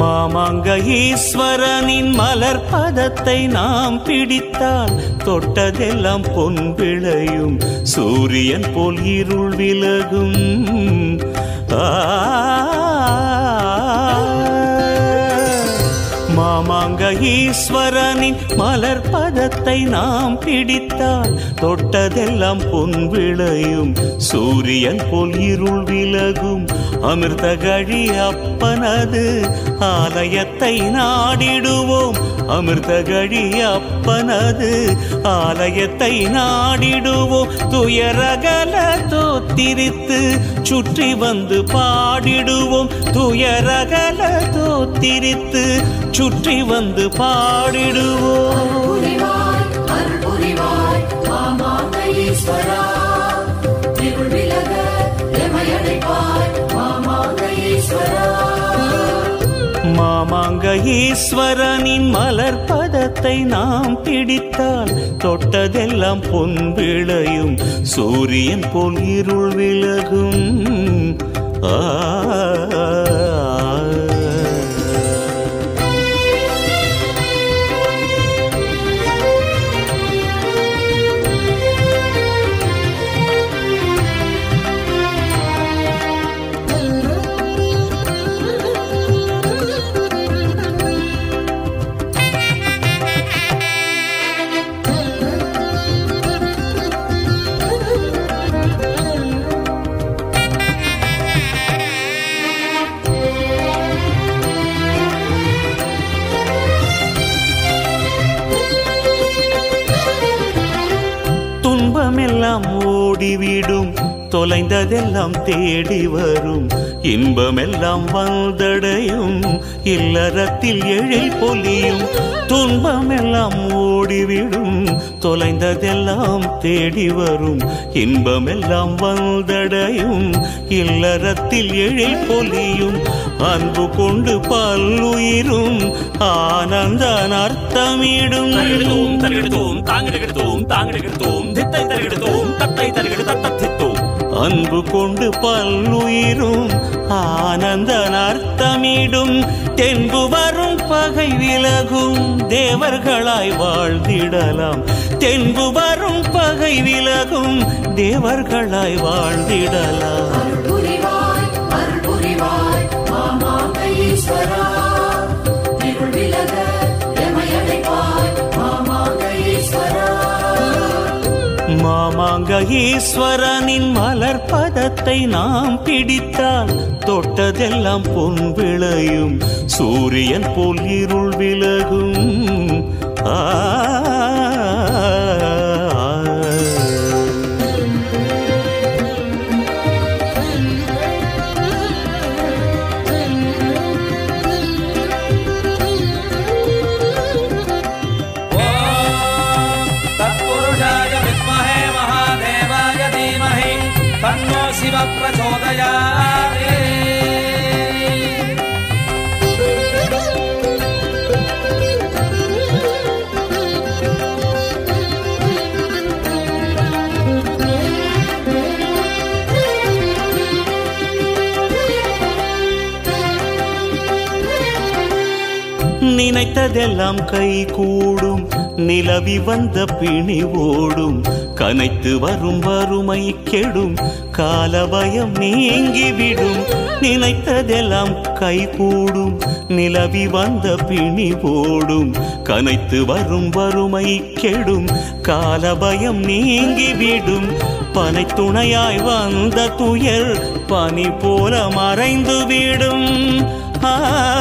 மாமாங்க ஈஸ்வரனின் மலர் பதத்தை நாம் பிடித்தால் தொட்டதெல்லாம் பொன் விளையும் சூரியன் போல் இருள் விலகும் ஆ மாமாங்க ஈஸ்வரனின் மலர் பதத்தை நாம் பிடித்தால் தொட்டதெல்லாம் பொன் விளையும் சூரியன் போல் இருள் விலகும் அமிர்த கழி அப்பனது ஆலயத்தை நாடிடுவோம் அமிர்த கழி அப்பனது ஆலயத்தை நாடிடுவோம் துயரகல தோத்திரித்து சுற்றி வந்து பாடிடுவோம் துயரகல தோத்திரித்து சுற்றி வந்து பாடிடுவோம் புரிவாய் அருள் புரிவாய் மாமாங்க ஈஸ்வரா இருள் விலக எமையடைப்பாய் மாமாங்க ஈஸ்வரா மாமாங்க ஈஸ்வரனின் மலர் பதத்தை நாம் பிடித்தால் தொட்டதெல்லாம் பொன் விளையும் சூரியன் போல் இருள் விலகும் ஆ துன்பமெல்லாம் ஓடிவிடும் தொலைந்ததெல்லாம் தேடி வரும் இன்பமெல்லாம் வந்தடையும் இல்லறத்தில் எழில் பொலியும் துன்பமெல்லாம் ஓடிவிடும் தொலைந்ததெல்லாம் தேடி வரும் இன்பமெல்லாம் வந்தடையும் இல்லறத்தில் எழில் பொலியும் அன்பு கொண்டு பல்லுயிரும் ஆனந்த அர்த்தமிடும் தருகிடுதோம் தருகிடுதோம் தாங்கிடுகிடுதோம் தாங்கிடுகிடுதோம் தித்தை தருகிடுதோம் தத்தை தருகிடு தத்தத்தித்தோம் அன்பு கொண்டு பல்லுயிரும் ஆனந்த அர்த்தமிடும் தென்பு வரும் பகை விலகும் தேவர்களாய் வாழ்ந்திடலாம் தென்பு வரும் பகை விலகும் தேவர்களாய் வாழ்ந்திடலாம் அருள் புரிவாய் அருள் புரிவாய் மாமாங்க ஈஸ்வரா இருள் விலக எமையடைப்பாய் மாமாங்க ஈஸ்வரா மாமாங்க ஈஸ்வரனின் மலர் பதத்தை நாம் பிடித்தால் தொட்டதெல்லாம் பொன் விளையும் சூரியன் போல் இருள் விலகும் ஆ ॐ तत्पुरुषाय विद्महे महादेवाय धीमहि तन्नो शिव प्रचोदयात् நினைத்ததெல்லாம் கை கூடும் நிலவி வந்த பிணி ஓடும் கனைத்து வரும் வறுமை கெடும் காலபயம் நீங்கிவிடும் நினைத்ததெல்லாம் கை கூடும் நிலவி வந்த பிணி ஓடும் கனைத்து வரும் வறுமை கெடும் காலபயம் நீங்கிவிடும் பனை துணையாய் வந்த துயர் பனி போல மறைந்து விடும் ஆ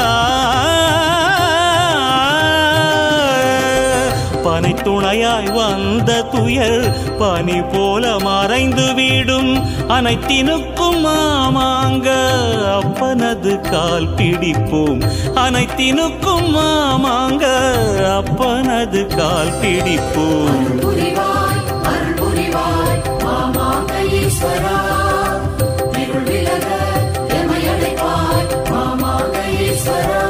பனை துணையாய் வந்த துயர் பனி போல மறைந்து விடும் அனைத்தினுக்கும் மாமாங்க அப்பனது கால் பிடிப்போம் அனைத்தினுக்கும் மாமாங்க அப்பனது கால் பிடிப்போம் அருள் புரிவாய் அருள் புரிவாய் மாமாங்க ஈஸ்வரா இருள் விலக எமையடைப்பாய் மாமாங்க ஈஸ்வரா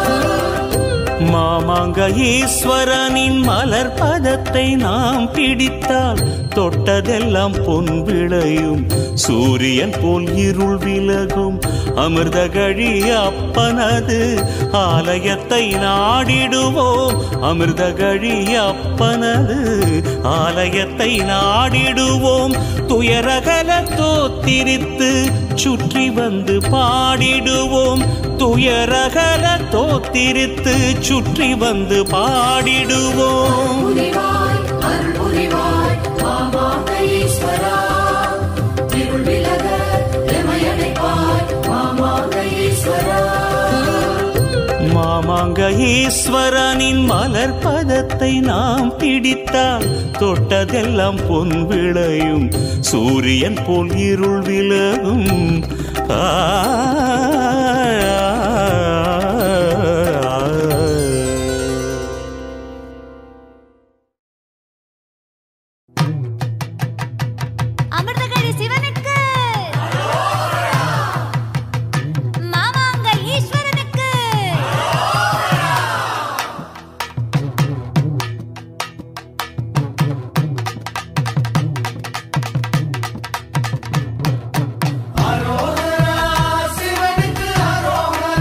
மாமாங்க ஈஸ்வரனின் மலர் பதத்தை நாம் பிடித்தால் தொட்டதெல்லாம் பொன் விளையும் சூரியன் போல் இருள் விலகும் அமிர்த கழி அப்பனது ஆலயத்தை நாடிடுவோம் அமிர்த கழி அப்பனது ஆலயத்தை நாடிடுவோம் துயரகல தோத்திரித்து சுற்றி வந்து பாடிடுவோம் துயரகல தோத்திரித்து சுற்றி வந்து பாடிடுவோம் புரிவாய் அருள் புரிவாய் மாமாங்க ஈஸ்வரா இருள் விலக எமையடைப்பாய் மாமாங்க ஈஸ்வரா மாமாங்க ஈஸ்வரனின் மலர் பதத்தை நாம் பிடித்தால் தொட்டதெல்லாம் பொன் விளையும் சூரியன் போல் இருள் விலகும் ஆ, அமிர்தகழி சிவனுக்கு மாமாங்க ஈஸ்வரனுக்கு சிவனுக்கு அரோகரா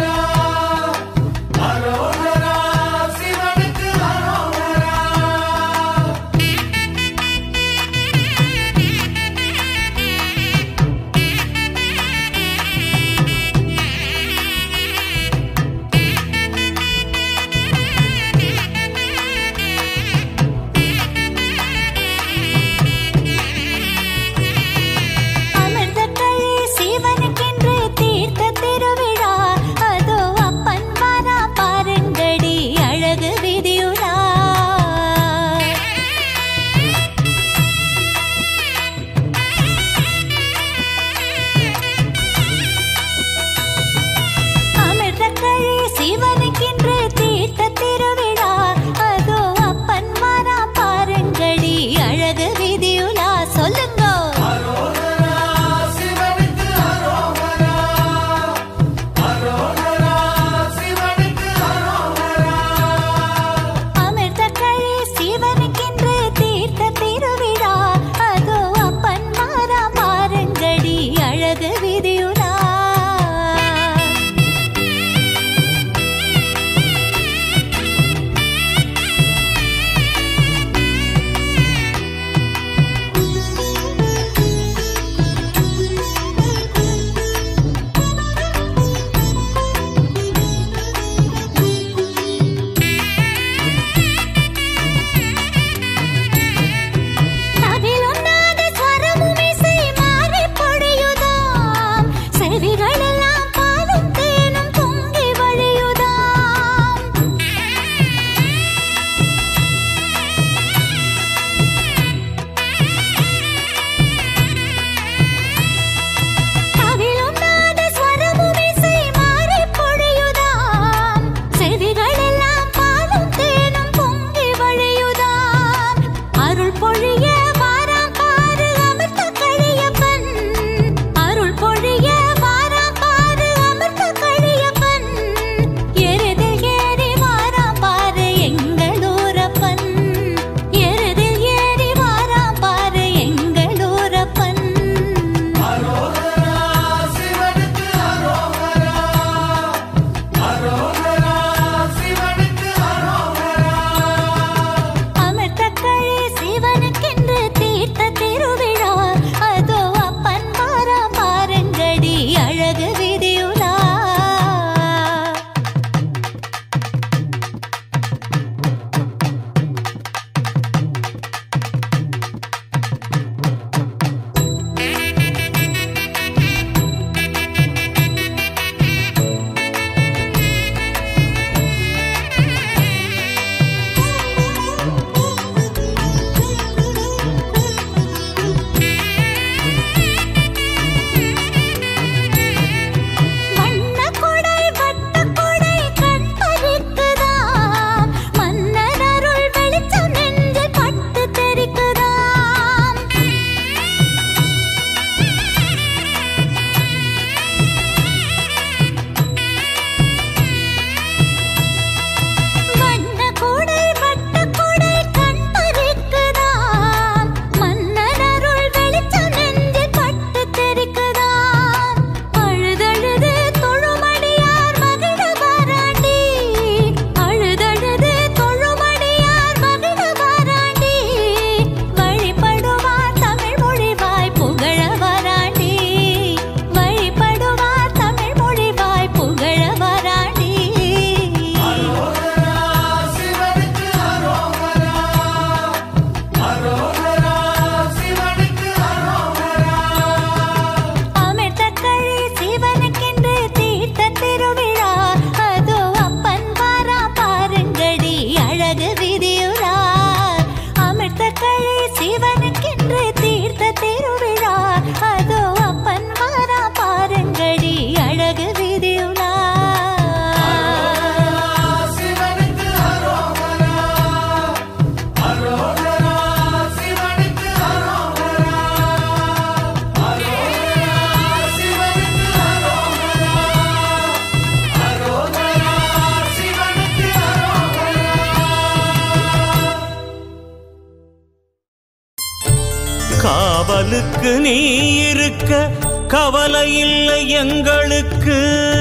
கண்ணுக்கு நீ இருக்க கவலை இல்லை எங்களுக்கு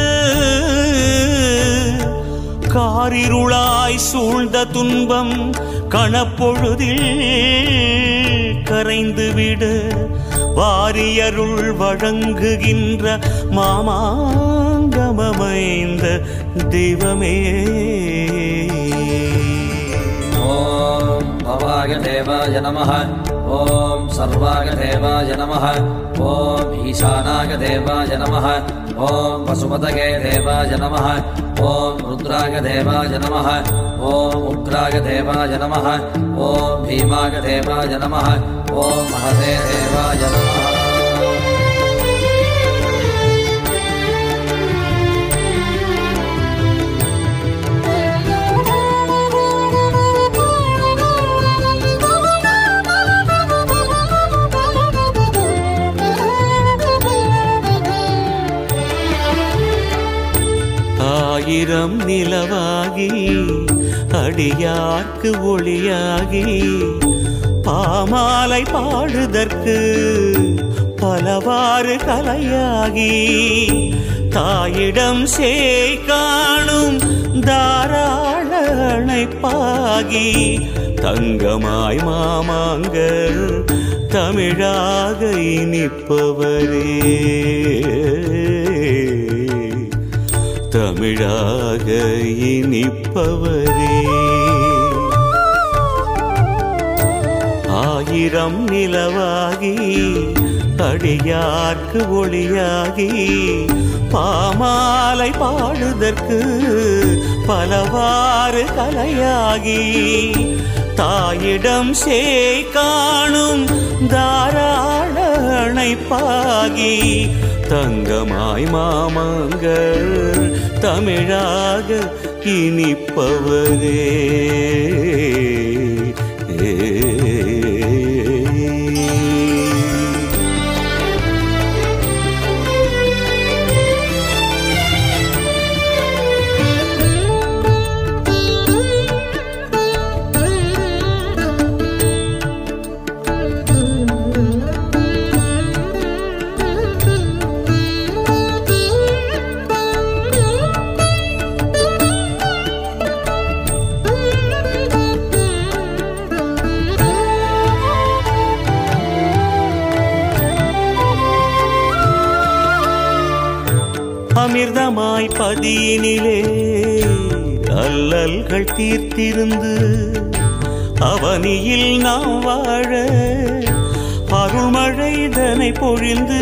காரிருளாய் சூழ்ந்த துன்பம் கணப்பொழுதில் கரைந்து விடு வாரியருள் வழங்குகின்ற மாமாங்கமமைந்த தெய்வமே ॐ भवाय देवाय नमः ॐ सर्वाय देवाय नमः ॐ ईशानाय देवाय नमः ॐ वसुपतये देवाय नमः ॐ रुद्राय देवाय नमः ॐ उग्राय देवाय नमः ॐ भीमाय देवाय नमः ॐ महते देवाय नमः ஆயிரம் நிலவாகி அடியார்க்கு ஒளியாகி பாமாலை பாடுதற்கு பலவாறு கலையாகி தாயிடம் சேய் காணும் தாராள அணைப்பாகி தங்கமாய் மாமாங்கர் தமிழாக இனிப்பவரே தமிழாக இனிப்பவரே ஆயிரம் நிலவாகி அடியார்க்கு ஒளியாகி பாமாலை பாடுதற்கு பலவாறு கலையாகி தாயிடம் சேய் காணும் தாராள அணைப்பாகி தங்கமாய் மாமாங்கள் தமிழாக இனிப்பவரே அமிர்தமாய் பதியினிலே அல்லல்கள் தீர்த்திருந்து அவனியில் நாம் வாழ அருள்மழை தனை பொழிந்து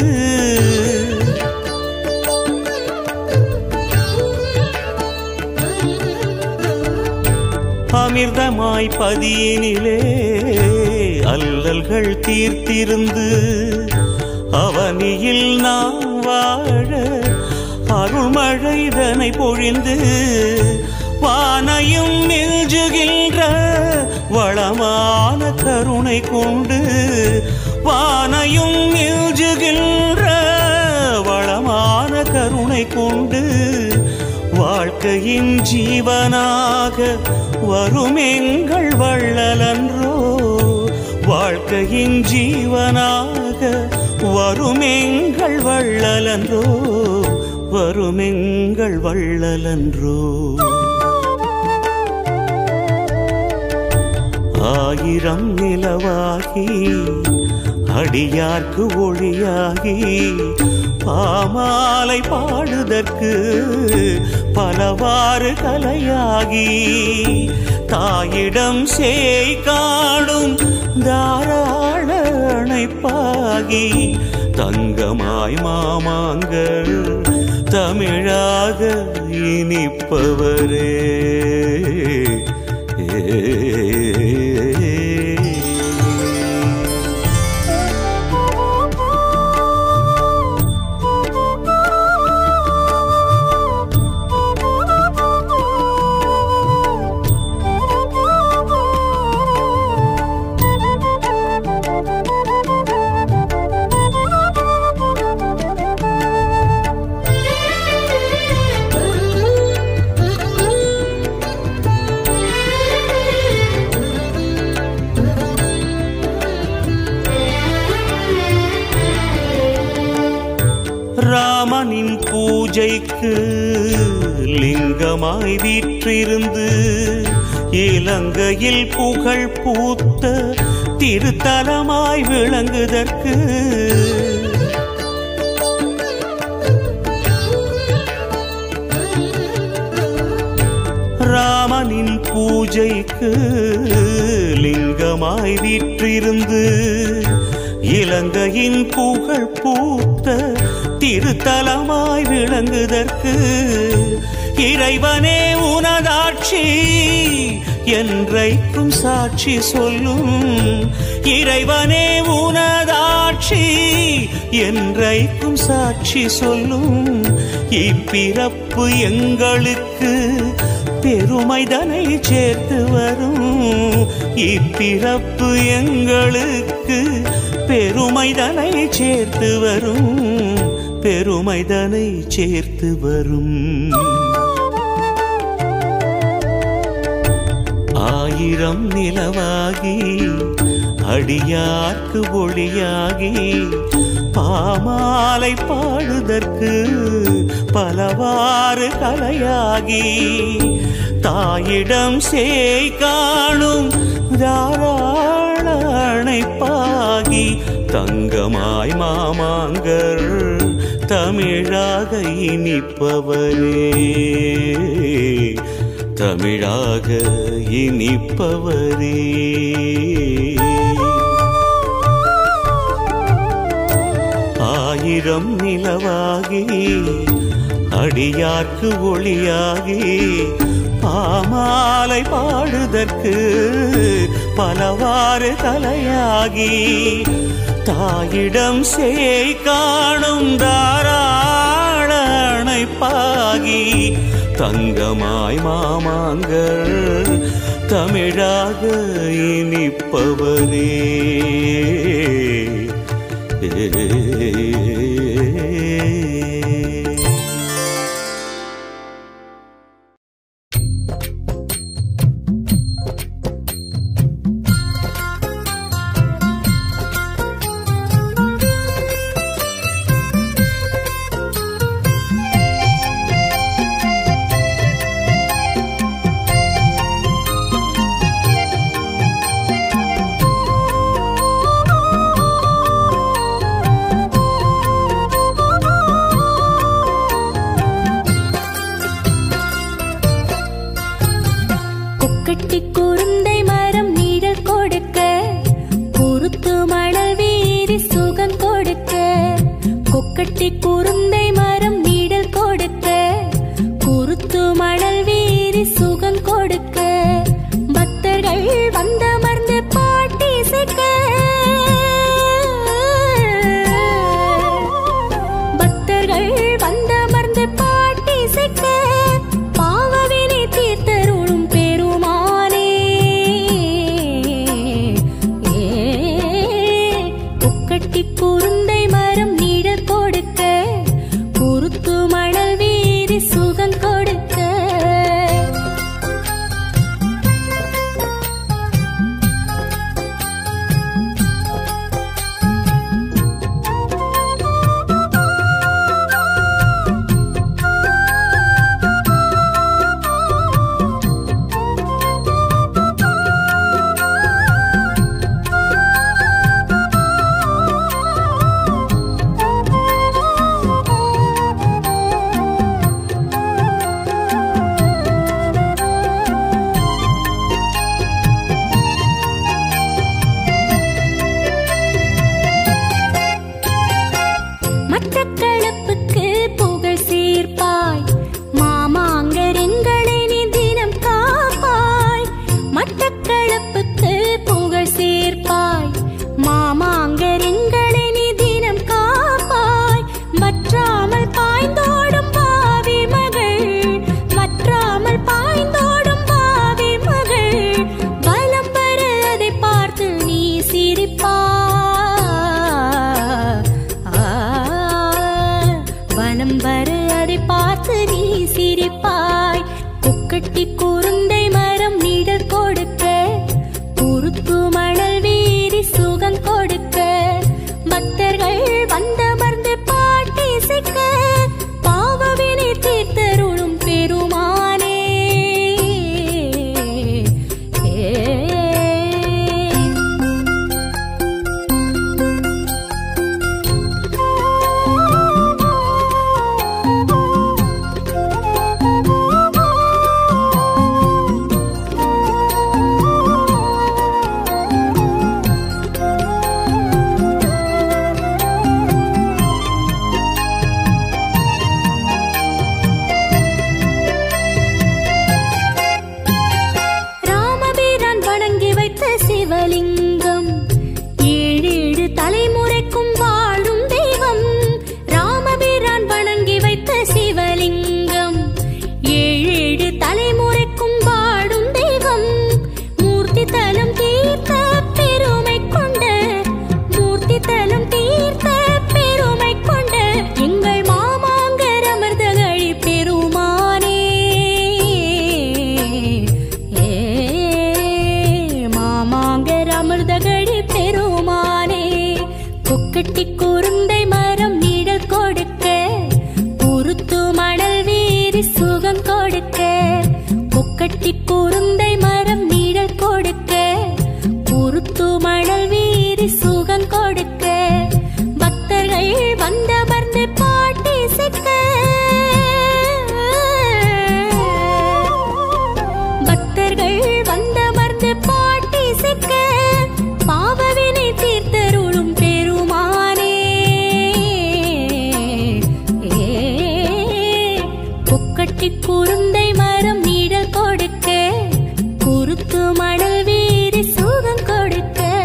அமிர்தமாய் பதியினிலே அல்லல்கள் தீர்த்திருந்து அவனியில் நாம் வாழ அருள்மழை தனை பொழிந்து வானையும் மில்ஜுகின்ற வளமான கருணை கொண்டு வானையும் மில்ஜுகின்ற வளமான கருணை கொண்டு வாழ்க்கையின் ஜீவனாக வரும் எங்கள் வள்ளலன்றோ வாழ்க்கையின் ஜீவனாக வரும் எங்கள் வள்ளலன்றோ வரும் எங்கள் வள்ளலன்றோ ஆயிரம் நிலவாகி அடியார்க்கு ஒளியாகி பாமாலை பாடுதற்கு பலவாறு கலையாகி தாயிடம் சேய் காடும் தாராள அணைப்பாகி தங்கமாய் மாமாங்கள் தமிழாக இனிப்பவரே Thank you. ராமனின் பூஜைக்கு லிங்கமாய் வீற்றிருந்து இலங்கையில் புகழ் பூத்த திருத்தலமாய் விளங்குதற்கு ராமனின் பூஜைக்கு லிங்கமாய் வீற்றிருந்து இலங்கையின் புகழ் பூத்த திருத்தலமாய் விளங்குதற்கு இறைவனே உனதாட்சி என்றைக்கும் சாட்சி சொல்லும் இறைவனே உனதாட்சி என்றைக்கும் சாட்சி சொல்லும் இப்பிறப்பு எங்களுக்கு பெருமைதனை சேர்த்து வரும் இப்பிறப்பு எங்களுக்கு பெருமைதனை சேர்த்து வரும் பெருமைதனை சேர்த்து வரும் ஆயிரம் நிலவாகி அடியார்க்கு ஒளியாகி பாமாலை பாடுதற்கு பலவாறு கலையாகி தாயிடம் சேய் காணும் தாராள அணைப்பாகி தங்கமாய் மாமாங்கர் தமிழாக இனிப்பவரே தமிழாக இனிப்பவரே ஆயிரம் நிலவாகி அடியார்க்கு ஒளியாகி பாமாலை பாடுதற்கு பலவாறு தலையாகி தாயிடம் சேய் காணும் தாராள அணைப்பாகி தங்கமாய் மாமாங்கர் தமிழாக இனிப்பவரே கொக்கட்டி குருந்தை மரம் நீழல் கொடுக்க குருத்து மணல் வீரி சுகம் கொடுக்க கொக்கட்டி குருந்தை மரம் நீழல் கொடுக்க குருத்து மணல் வீரி சுகம் கொடுக்க பக்தர்கள் வந்தமர்ந்து பாட்டி பக்தர்கள் வந்தமர்ந்து பாட்டி சிக்க பாவவினை தீர்த்தருளும் பெருமானே ஏ, கொக்கட்டி குருந்தை மரம் நீழல் கொடுக்க குருத்து மணல் வீரி சுகம் கொடுக்க மட்டக்களப்புக்கு புகழ் சேர்ப்பாய் மாமாங்கரெங்களை நீ தினம் காப்பாய் மட்டக்களப்புக்கு புகழ் சேர்ப்பாய் மாமாங்கரெங்களை நீ தினம் காப்பாய் வற்றாமல் பாய்ந்தோடும் பாவி மகள் வற்றாமல் பாய்ந்தோடும் பாவி மகள் வலம் வர அதை பார்த்து நீ சிரிப்பாய் ஆ, வலம் வர அதை பார்த்து நீ சிரிப்பாய் கொக்கட்டி குருந்தை மரம் நிழல் கொடுக்க குருத்து மணல் வீரி சுகம் கொடுக்க பக்தர்கள் வந்தமர்ந்து பாட்டி சிக்க கொக்கட்டி குருந்தை மரம் நீழல் கொடுக்க குருத்து மணல் வீரி சுகம் கொடுக்க பக்தர்கள் வந்தமர்ந்து பாட்டி சிக்க பக்தர்கள் வந்தமர்ந்து பாட்டி சிக்க பாவவினை தீர்த்தருளும் பெருமானே கொக்கட்டி குருந்தை மரம் நீடல் கொடுக்க குருத்து மணல் வீரி சுகம் கொடுக்க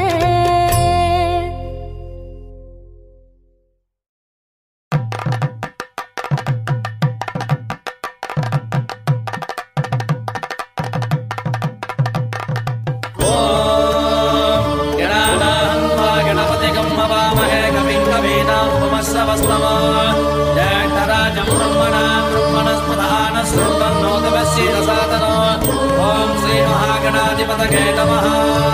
गणानान्वा गणपतिगं हवामहे कविं कवीनामुपमश्रवस्तमो ज्येष्ठराजं ब्रह्मणां ब्रह्मणस्पदान श्रुतन्नोदवस्येदसादनो ॐ श्रीमहागणाधिपतये नमः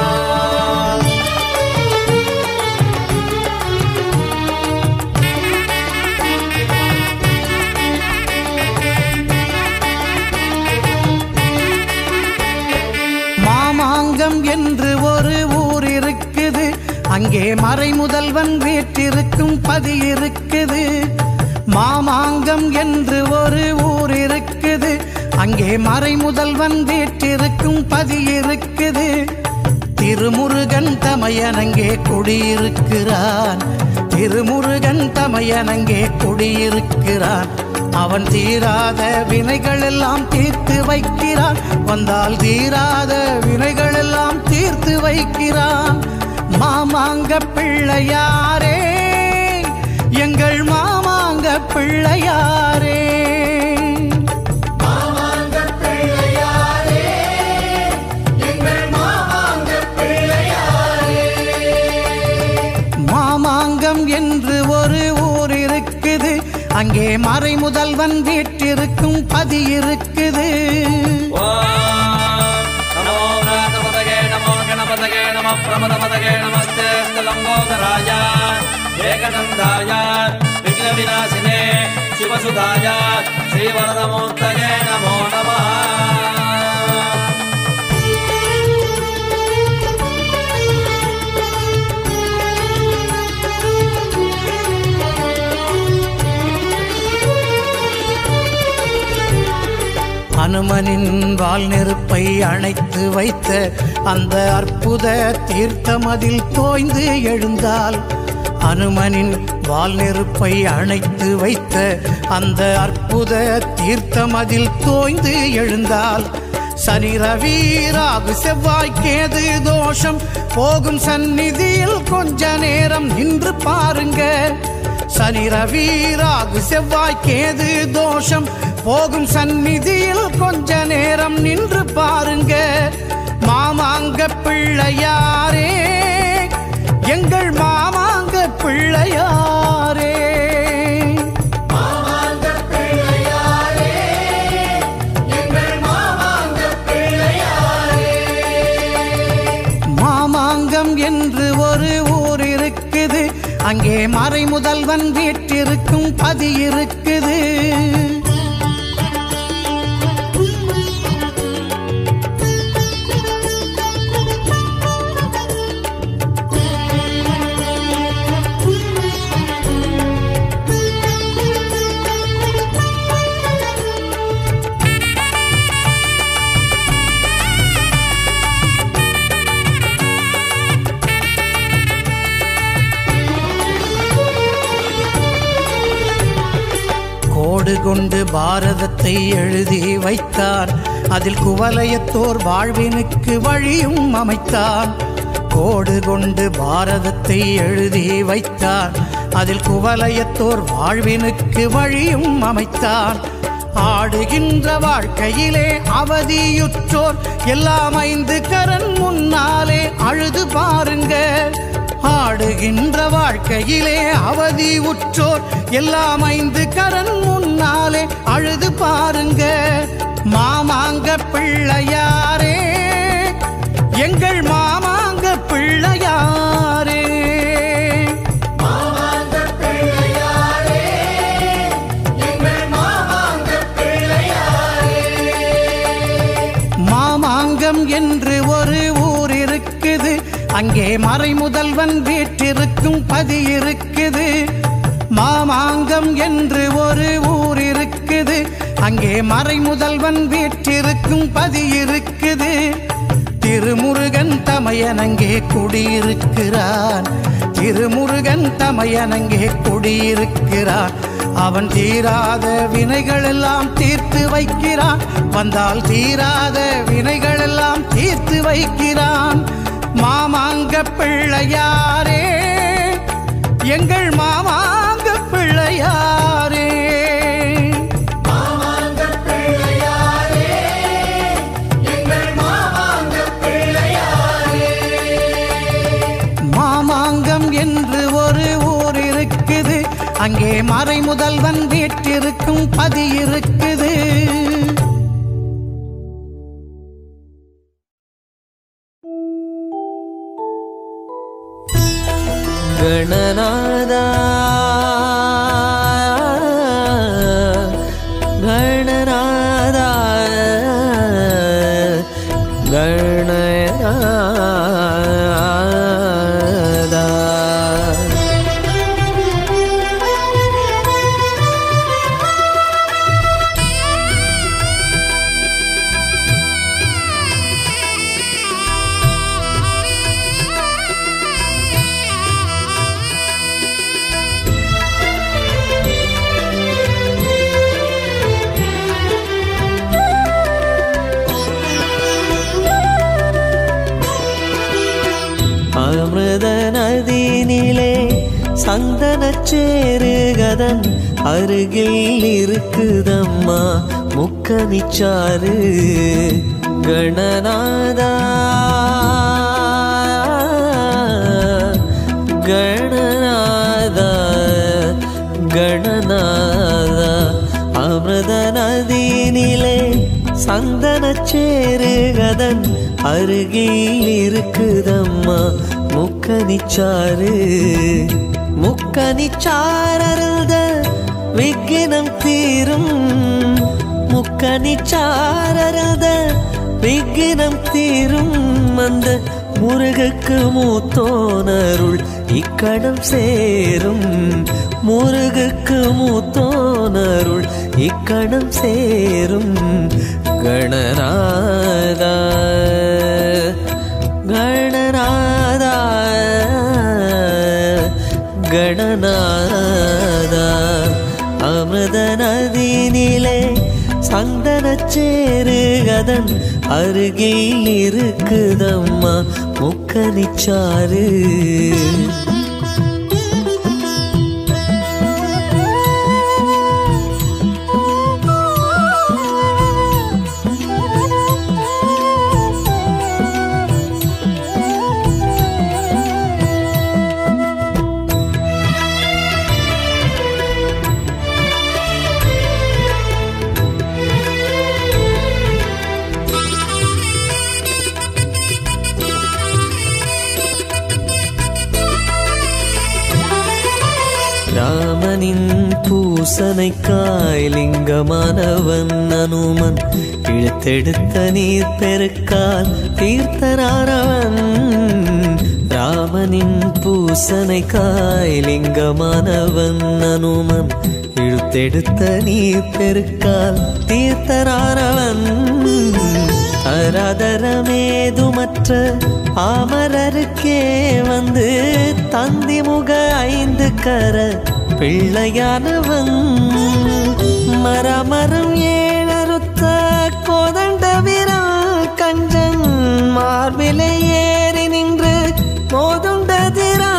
மாமாங்கம் என்று ஒரு ஊர் இருக்குது அங்கே மறை முதல்வன் வீற்றிருக்கும் பதி இருக்குது மாமாங்கம் என்று ஒரு ஊர் இருக்குது அங்கே மறை முதல்வன் வீற்றிருக்கும் பதி இருக்குது திருமுருகன் தமையனங்கே குடியிருக்கிறான் திருமுருகன் தமையனங்கே குடியிருக்கிறான் அவன் தீராத வினைகள் எல்லாம் தீர்த்து வைக்கிறான் வந்தால் தீராத வினைகள் எல்லாம் தீர்த்து வைக்கிறான் மாமாங்க பிள்ளையாரே எங்கள் மாமாங்க பிள்ளையாரே மாமாங்கம் என்று ஒரு ஊர் இருக்குது அங்கே மறை முதல்வன் வீற்றிருக்கும் பதி இருக்குது ॐ नमो नाथपतये नमो गणपतये नमः प्रमदपतये नमस्ते लम्बोदराय एकदन्धाय विघ्नविनाशिने शिवसुधाय श्रीवरदमूर्तये नमो नमः அனுமனின் வால் நெருப்பை அணைத்து வைத்த அந்த அற்புத தீர்த்தமதில் தோய்ந்து எழுந்தால் அனுமனின் வால் நெருப்பை அணைத்து வைத்த அந்த அற்புத தீர்த்தமதில் தோய்ந்து எழுந்தால் சனி ரவி ராகு செவ்வாய் கேது தோஷம் போகும் சந்நிதியில் கொஞ்ச நேரம் நின்று பாருங்க சனி ரவி ராகு செவ்வாய் கேது தோஷம் போகும் சந்நிதியில் கொஞ்ச நேரம் நின்று பாருங்க மாமாங்க பிள்ளையாரே எங்கள் மாமாங்க பிள்ளையாரே மாமாங்கம் என்று ஒரு ஊர் இருக்குது அங்கே மறை முதல்வன் வீற்றிருக்கும் பதி இருக்குது கோடு கொண்டு பாரதத்தை எழுதி வைத்தார் அதில் குவலயத்தோர் வாழ்வினுக்கு வழியும் அமைத்தார் கோடு கொண்டு பாரதத்தை எழுதி வைத்தார் அதில் குவலயத்தோர் வாழ்வினுக்கு வழியும் அமைத்தார் ஆடுகின்ற வாழ்க்கையிலே அவதியுற்றோர் எல்லாம் ஐந்து கரன் முன்னாலே அழுது பாருங்க ஆடுகின்ற வாழ்க்கையிலே அவதி உற்றோர் எல்லாம் ஐந்து கரன் முன்னாலே அழுது பாருங்க மாமாங்க பிள்ளையாரே எங்கள் மாமாங்க பிள்ளையாரே அங்கே மறைமுதல்வன் வீற்றிருக்கும் பதி இருக்குது மாமாங்கம் என்று ஒரு ஊர் இருக்குது அங்கே மறைமுதல்வன் வீற்றிருக்கும் பதி இருக்குது திருமுருகன் தமையனங்கே குடியிருக்கிறான் திருமுருகன் தமையனங்கே குடியிருக்கிறான் அவன் தீராத வினைகள் எல்லாம் தீர்த்து வைக்கிறான் வந்தால் தீராத வினைகள் எல்லாம் தீர்த்து வைக்கிறான் மாமாங்க பிள்ளையாரே எங்கள் மாமாங்க பிள்ளையாரே மாமாங்கம் என்று ஒரு ஊர் இருக்குது அங்கே மறைமுதல்வன் வீட்டிருக்கும் பதி இருக்குது ಗಣನಾದ ಗಣನಾದ ಗಣನಾದ அமிர்த நதியினிலே சந்தனச்சேருகதன் அருகில் இருக்குதம்மா முக்கனிச்சாறு கணநாதா கணநாதா கணநாதா அமிர்த நதியினிலே சந்தனச்சேருகதன் அருகில் இருக்குதம்மா முக்கனிச்சாறு முக்கனிச்சாரருத விக்கினம் தீரும் முக்கனிச்சாரருத விக்கினம் தீரும் அந்த முருகுக்கு மூத்தோனருள் இக்கணம் சேரும் முருகுக்கு மூத்தோனருள் இக்கணம் சேரும் கணநாதா கணநாதா கணநாதா அமிர்த நதியினிலே சந்தனச்சேருகதன் அருகில் இருக்குதம்மா முக்கனிச்சாறு ராமனின் பூசனைக்காய் லிங்கமானவன் அனுமன் இழுத்தெடுத்த நீர் பெருக்கால் தீர்த்தனானவன் ராமனின் பூசனைக்காய் லிங்கமானவன் அனுமன் இழுத்தெடுத்த நீர் பெருக்கால் தீர்த்தனானவன் அராதரமேதுமற்ற அமரருக்கே வந்து தந்தி முக ஐந்து கர பிள்ளையானவன் மரமரம் ஏழறுத்த கோதண்ட விரல் கஞ்சன் மார்பிலை ஏறி நின்று மோதுண்டதிரா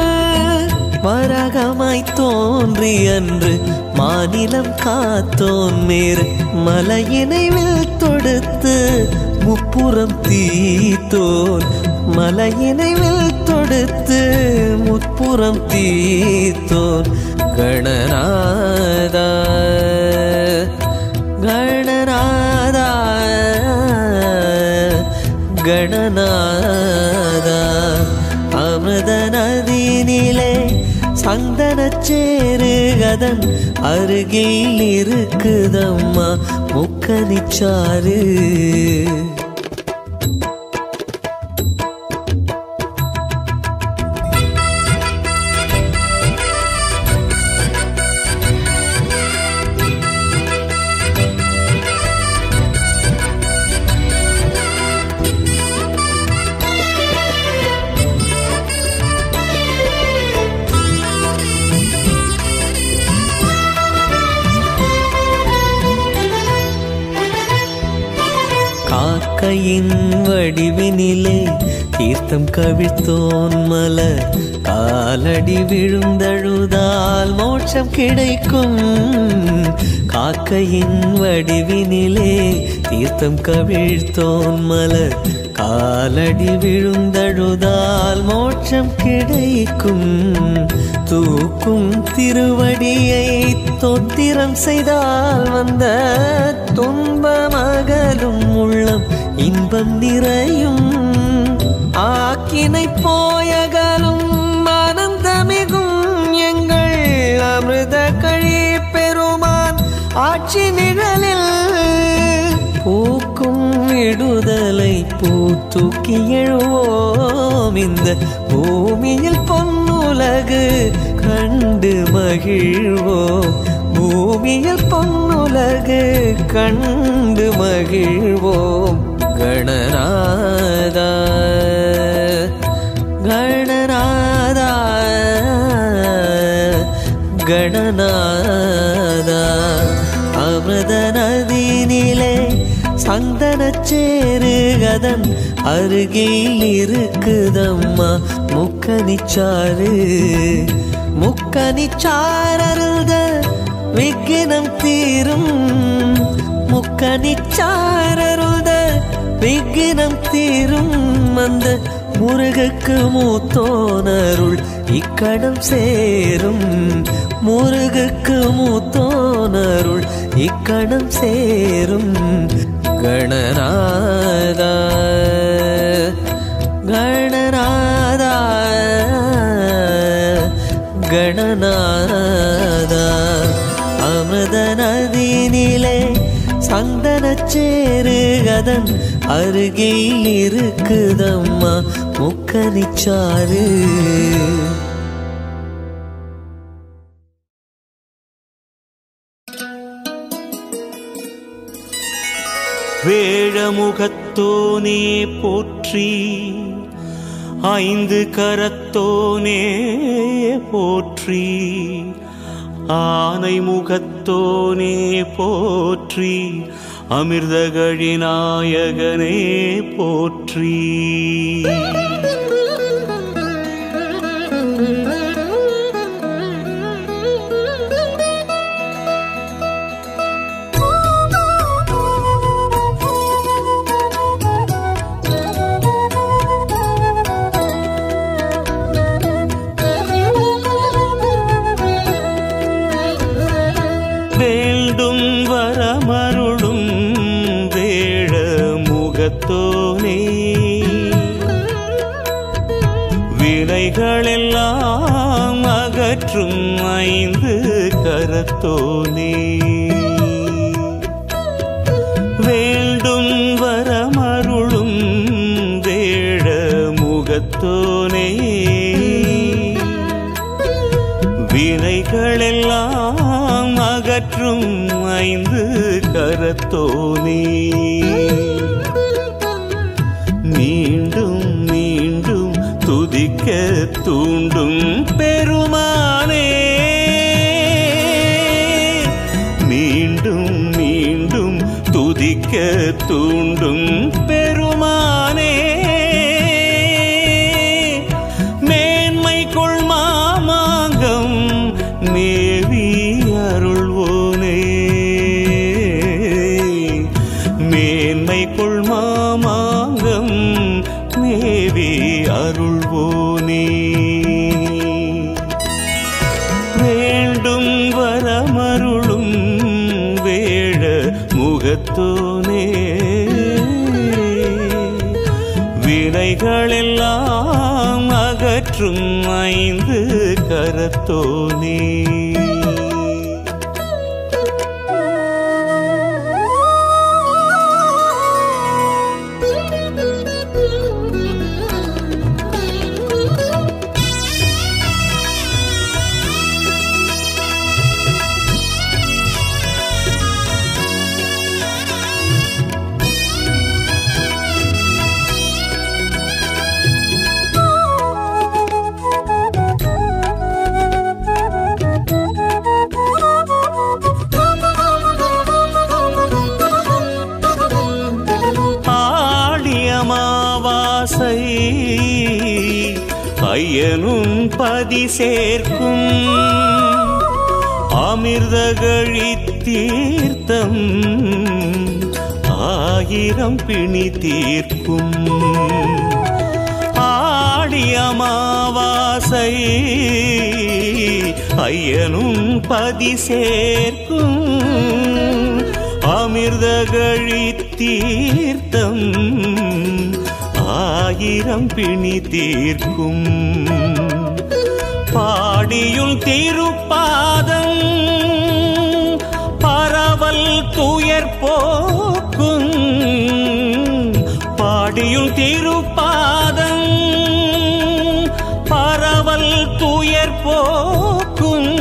வரகமாய் தோன்றி அன்று மாநிலம் காத்தோன் மேர் மலையினை வில் தொடுத்து முப்புறம் தீத்தோன் மலையினை வில் தொடுத்து முப்புறம் தீத்தோன் கணநாதா கணநாதா கணநாதா அமிர்த நதியினிலே சந்தனச்சேருகதன் அருகில் இருக்குதம்மா முக்கனிச்சாறு காக்கையின் வடிவினிலே தீர்த்தம் கவிழ்த்தோன் மலர் காலடி விழுந்தழுதால் மோட்சம் கிடைக்கும் காக்கையின் வடிவினிலே தீர்த்தம் கவிழ்த்தோன் மலர் காலடி விழுந்தழுதால் மோட்சம் கிடைக்கும் தூக்கும் திருவடியை தோத்திரம் செய்தால் வந்த துன்பமகலும் உள்ளம் இன்பம் நிறையும் ஆக்கினை போயகலும் ஆனந்தமிகும் எங்கள் அமிர்த கழி பெருமான் ஆட்சி நிழலில் பூக்கும் விடுதலை பூத்தூக்கி எழுவோம் இந்த பூமியில் பொன்னுலகு கண்டு மகிழ்வோம் பூமியில் பொன்னுலகு கண்டு மகிழ்வோம் கணநாதா கணநாதா கணநாதா அமிர்த நதியினிலே சந்தனச்சேரு அதன் அருகில் இருக்குதம்மா முக்கனிச்சாறு முக்கனிச்சாரருத விக்கினம் தீரும் முக்கனிச்சாரருத விக்கினம் தீரும் அந்த முருகுக்கு மூத்தோனருள் இக்கணம் சேரும் முருகுக்கு மூத்தோனருள் இக்கணம் சேரும் கணநாதா கணநாதா கணநாதா அமிர்த நதியினிலே சந்தனச்சேரு அதன் அருகில் இருக்குதம்மா முக்கனிச்சாறு வேழமுகத்தோனே போற்றி ஐந்து கரத்தோனே போற்றி ஆனை முகத்தோனே போற்றி அமிர்தகழி நாயகனே போற்றி வேண்டும் வரமருளும் வேழ முகத்தோனே வினைகளெல்லாம் அகற்றும் ஐந்து கரத்தோனே வேண்டும் வரமருளும் வேழ முகத்தோனே வினைகளெல்லாம் அகற்றும் ஐந்து கரத்தோனே மீண்டும் மீண்டும் துதிக்க தூண்டும் பெருமானே மீண்டும் மீண்டும் துதிக்க தூண்டும் பெருமானே மேன்மை கொள் மாமாங்கம் மேவி அருள்வோனே மேன்மை கொள் மாமாங்கம் மேவி அருள்வோனே வேண்டும் வரமருளும் வேழ முகத்தோனே வினைகளெல்லாம் அகற்றும் ஐந்து கரத்தோனே Thank you. ஐயனும் பதி சேர்க்கும் அமிர்தகழி தீர்த்தம் ஆயிரம் பிணி தீர்க்கும் ஆடி அமாவாசை ஐயனும் பதி சேர்க்கும் அமிர்தகழி தீர்த்தம் ஆயிரம் பிணி தீர்க்கும் பாடியுள் திருப்பாதம் பரவல் துயர் போக்கும் பாடியுள் திருப்பாதம் பரவல் துயர் போக்கும்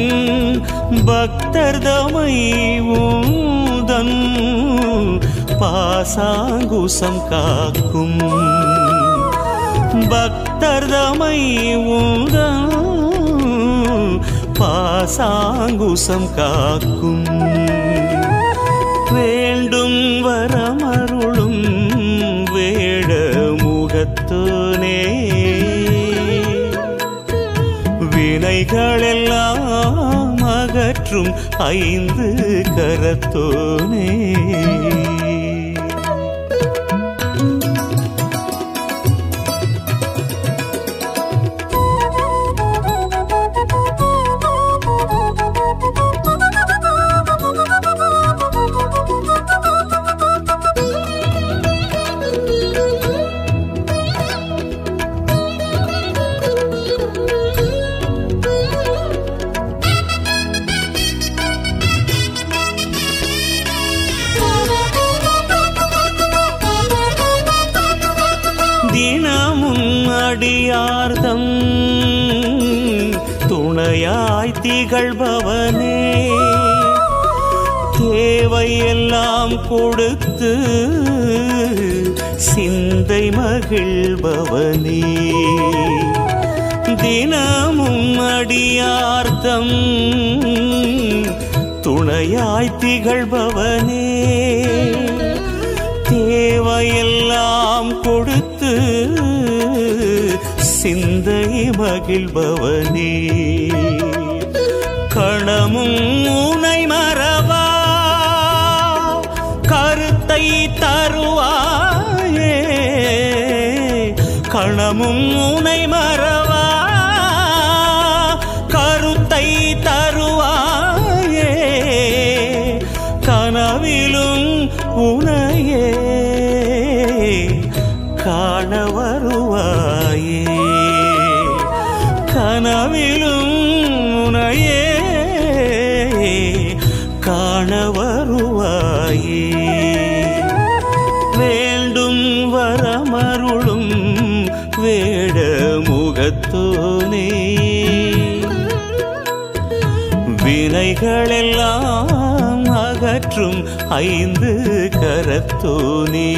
பக்தர் தமை ஊதன் பாசாங்குசம் காக்கும் பக்தர்தமை உந்தன் பாசாங்குசம் காக்கும் வேண்டும் வரமருளும் வேட முகத்தோனே வினைகளெல்லாம் அகற்றும் ஐந்து கரத்தோனே தினமும் அடியார்தம் துணையாய் திகழ்பவனே தேவையெல்லாம் கொடுத்து சிந்தை மகிழ்பவனே தினமும் அடியார்த்தம் துணையாய் திகழ்பவனே தேவையெல்லாம் கொடுத்து சிந்தை மகிழ்பவனே கணமும் உனை மறவா கருத்தை தருவாயே கணமும் உனை மறவா கருத்தை தருவாயே கனவிலும் உனையே காண வருவாயே கனவிலும் உனையே காண வருவாயே வேண்டும் வரமருளும் வேட முகத்தோனே வினைகளெல்லாம் அகற்றும் ஐந்து கரத்தோனே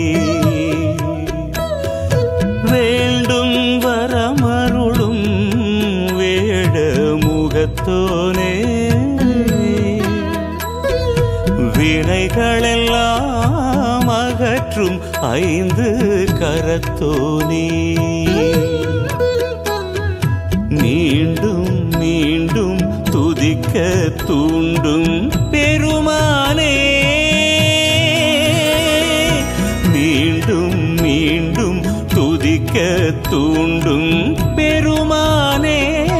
வேண்டும் வரமருளும் வேட முகத்தோனே வினைகளெல்லாம் அகற்றும் ஐந்து கரத்தோனே மீண்டும் மீண்டும் துதிக்க தூண்டும் பெருமானே மீண்டும் மீண்டும் துதிக்க தூண்டும் பெருமானே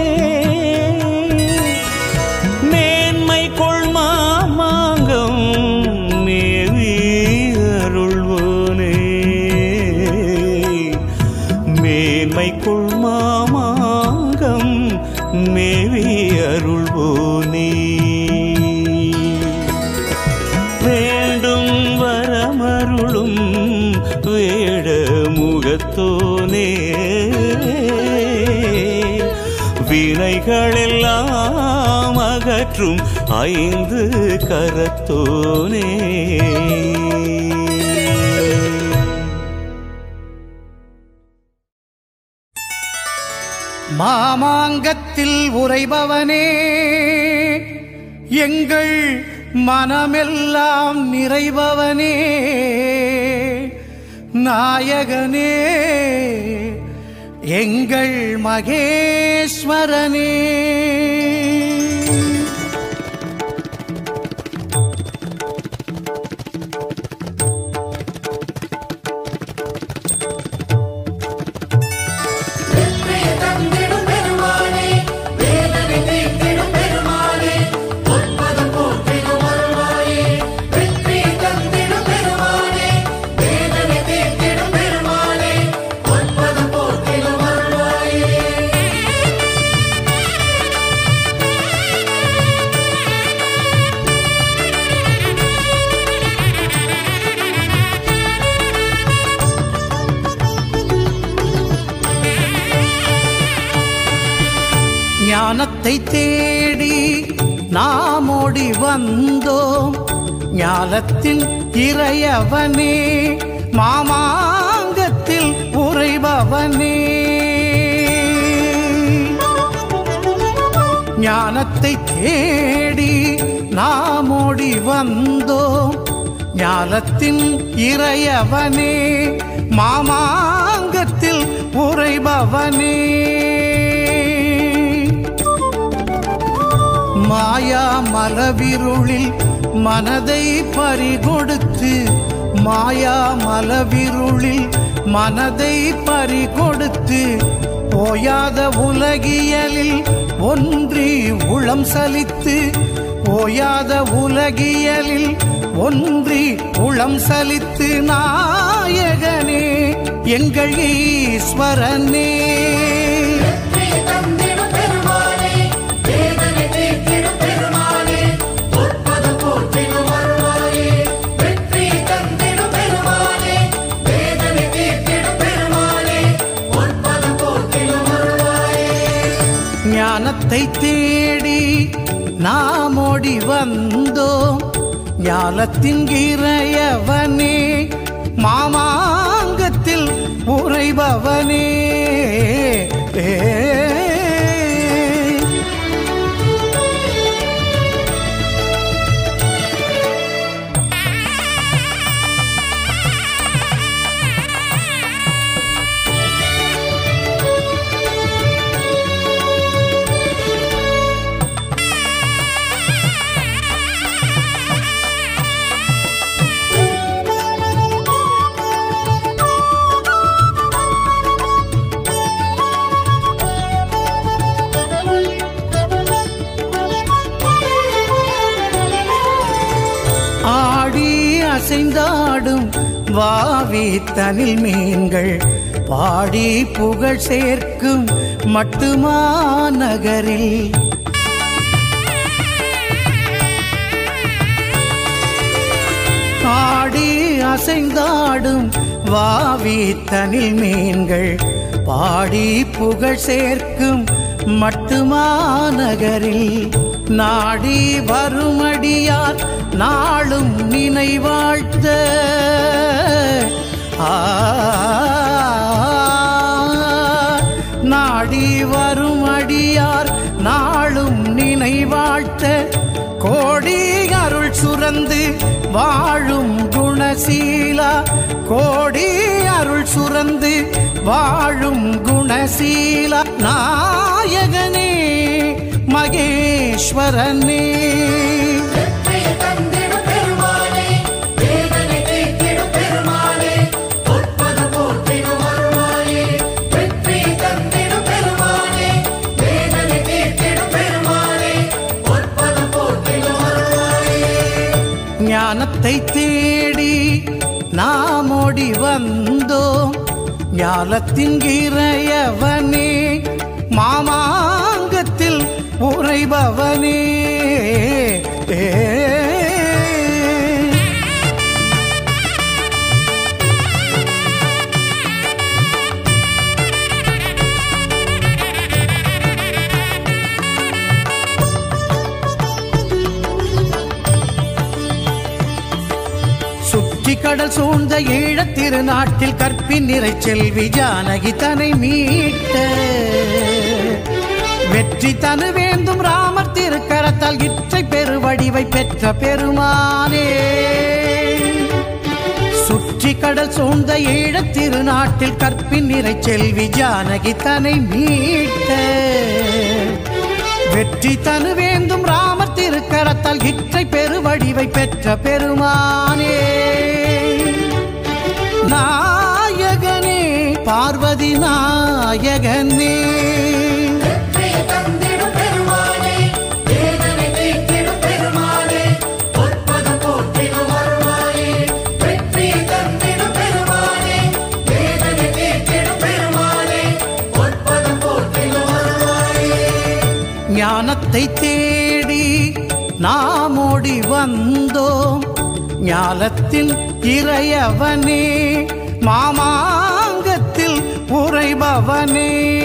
மேன்மை கொள்மாமாங்கம் மேவி அருள்வோனே மேன்மை கொள்மாமாங்கம் மேவி அருள்வோனே வேண்டும் வரமருளும் வேட முகத்தோனே வினைகளெல்லாம் அகற்றும் ஐந்து கரத்தோனே மாமாங்கத்தில் உறைபவனே எங்கள் மனமெல்லாம் நிறைபவனே நாயகனே எங்கள் மகேஸ்வரனே வெற்றியை தந்திடும் பெருமானே வேதனை தீர்த்திடும் பெருமானே பொற்பதம் போற்றிடும் அருள்வாயே வெற்றியை தந்திடும் பெருமானே வேதனை தீர்த்திடும் பெருமானே பொற்பதம் போற்றிடும் அருள்வாயே ஞானத்தை தேடி நாம் ஓடி வந்தோம் ஞானத்தின் இறையவனே மாமாங்கத்தில் உறைபவனே ஞானத்தை தேடி நாம் ஓடி வந்தோம் ஞானத்தின் இறையவனே மாமாங்கத்தில் உறைபவனே மாயா மலவிருளில் மனதை பறிகொடுத்து மாயா மலவிருளில் மனதை பறிகொடுத்து ஓயாத உலகியலில் ஒன்றி உளம் சலித்து ஓயாத உலகியலில் ஒன்றி உளம் சலித்து நாயகனே எங்கள் ஈஸ்வரனே வெற்றியை தந்திடும் பெருமானே வேதனை தீர்த்திடும் பெருமானே பொற்பதம் போற்றிடும் அருள்வாயே வெற்றியை தந்திடும் பெருமானே வேதனை தீர்த்திடும் பெருமானே பொற்பதம் போற்றிடும் அருள்வாயே ஞானத்தை தேடி நாம் ஓடி வந்தோம் ஞானத்தின் இறையவனே மாமாங்கத்தில் உறைபவனே ஏ. ஆடி அசைந்தாடும் வாவி தனில் மீன்கள் பாடி புகழ் சேர்க்கும் மட்டுமா நகரில் ஆடி அசைந்தாடும் வாவி தனில் மீன்கள் பாடி புகழ் சேர்க்கும் மட்டுமா நகரில் நாடி வருமடியார் நாளும் நினைவாழ்த்த ஆ நாடி வரும் அடியார் நாளும் நினைவாழ்த்த கோடி அருள் சுரந்து வாழும் குணசீலா கோடி அருள் சுரந்து வாழும் குணசீலா நாயகனே மகேஸ்வரனே வெற்றியை தந்திடும் பெருமானே வேதனை தீர்த்திடும் பெருமானே பொற்பதம் போற்றிடும் அருள்வாயே வெற்றியை தந்திடும் பெருமானே வேதனை தீர்த்திடும் பெருமானே பொற்பதம் போற்றிடும் அருள்வாயே ஞானத்தை தேடி நாம் ஓடி வந்தோம் ஞானத்தின் இறையவனே மாமாங்கத்தில் உறைபவனே ஏ. சுற்றி கடல் சூழ்ந்த ஈழத் திருநாட்டில் கற்பின் நிறை செல்வி ஜானகி தனை மீட்ட வெற்றி தனு வேந்தும் ராமர் திருக்கரத்தால் இற்றை பெருவடிவை பெற்ற பெருமானே சுற்றி கடல் கடல் சூழ்ந்த ஈழத் திருநாட்டில் கற்பின் நிறை செல்வி ஜானகி தன்னை மீட்ட வெற்றி தனுவேந்தும் ராமர் திருக்கரத்தால் இற்றை பெருவடிவை பெற்ற பெருமானே நாயகனே பார்வதி நாயகனே வெற்றியை தந்திடும் பெருமானே வேதனை தீர்த்திடும் பெருமானே பொற்பதம் போற்றிடும் அருள்வாயே வெற்றியை தந்திடும் பெருமானே வேதனை தீர்த்திடும் பெருமானே பொற்பதம் போற்றிடும் அருள்வாயே ஞானத்தை தேடி நாம் ஓடி வந்தோம் ஞானத்தின் இறையவனே மாமாங்கத்தில் உறைபவனே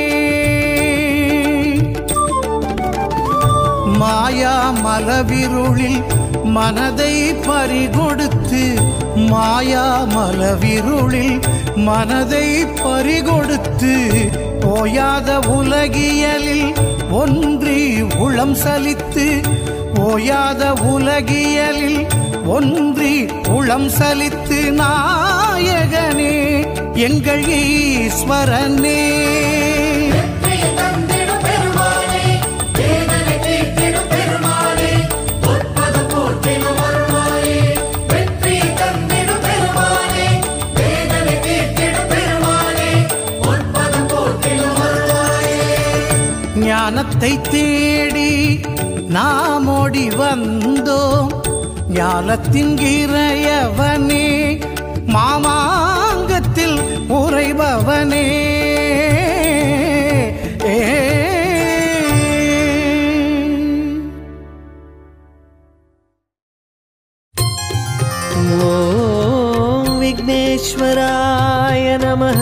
மாயா மலவிருளில் மனதை பறிகொடுத்து மாயா மலவிருளில் மனதை பறிகொடுத்து ஓயாத உலகியலில் ஒன்றி உளம் சலித்து ஓயாத உலகியலில் ஒன்றி உளம் சலித்து நாயகனே எங்கள் ஈஸ்வரனே வெற்றியை தந்திடும் பெருமானே வேதனை தீர்த்திடும் பெருமானே பொற்பதம் போற்றிடும் அருள்வாயே வெற்றியை தந்திடும் பெருமானே வேதனை தீர்த்திடும் பெருமானே பொற்பதம் போற்றிடும் அருள்வாயே ஞானத்தை தேடி நாம் ஓடி வந்தோம் ஞானத்தின் இறையவனே மாமாங்கத்தில் உறைபவனே ॐ विघ्नेश्वराय नमः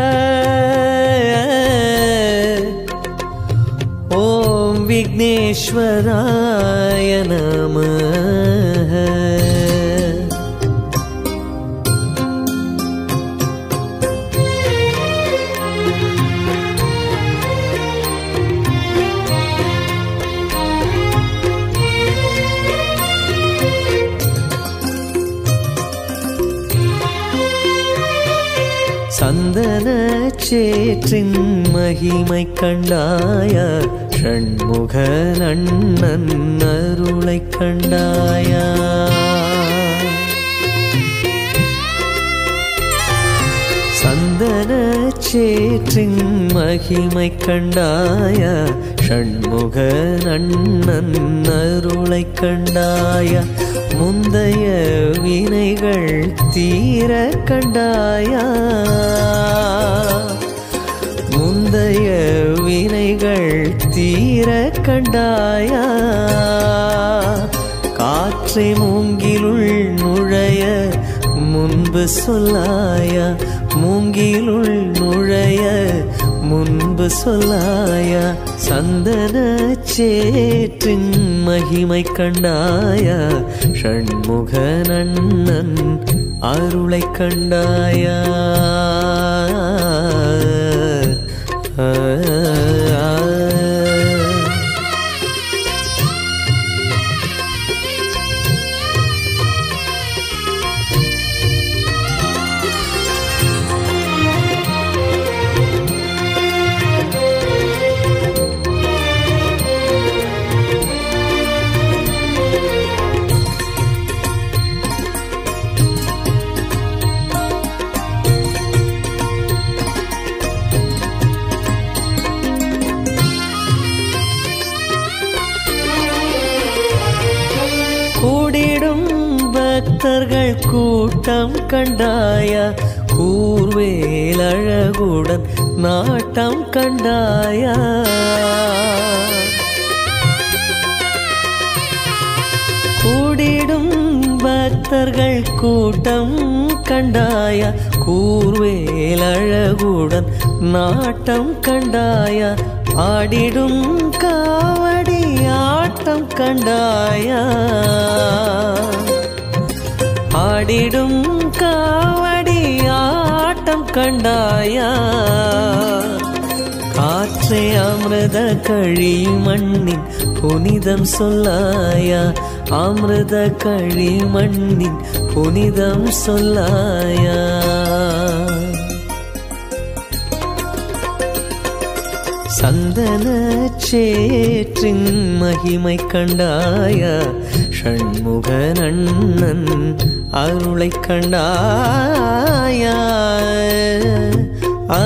ॐ विघ्नेश्वराय नमः சந்தன சேற்றின் மகிமை கண்டாய ஷண்முக நன்னன் அருளை கண்டாயா சந்தன சேற்றின் மகிமை கண்டாய ஷண்முக நன்னன் அருளை கண்டாய முந்தைய வினைகள் தீர கண்டாயா முந்தைய வினைகள் தீர கண்டாயா காற்றை மூங்கிலுள் நுழைய முன்பு சொல்லாயா மூங்கிலுள் நுழைய முன்பு சொல்லாயா சந்தன சேற்றின் மகிமை கண்டாயா ஷண்முக நன்னன் அருளை கண்டாயா ஆ கூடிடும் பக்தர்கள் கூட்டம் கண்டாயா கூர்வேல் அழகுடன் நாட்டம் கண்டாயா கூடிடும் பக்தர்கள் கூட்டம் கண்டாயா கூர்வேல் அழகுடன் நாட்டம் கண்டாயா ஆடிடும் காவடி ஆட்டம் கண்டாயா ஆடிடும் காவடி ஆட்டம் கண்டாயா காற்றே அமிர்த கழி மண்ணின் புனிதம் சொல்லாயா அமிர்த கழிமண்ணின் புனிதம் சொல்லாயா சந்தன சேற்றின் மகிமை கண்டாயா ஷண்முகனண்ணன் அருளை கண்டாயா ஆ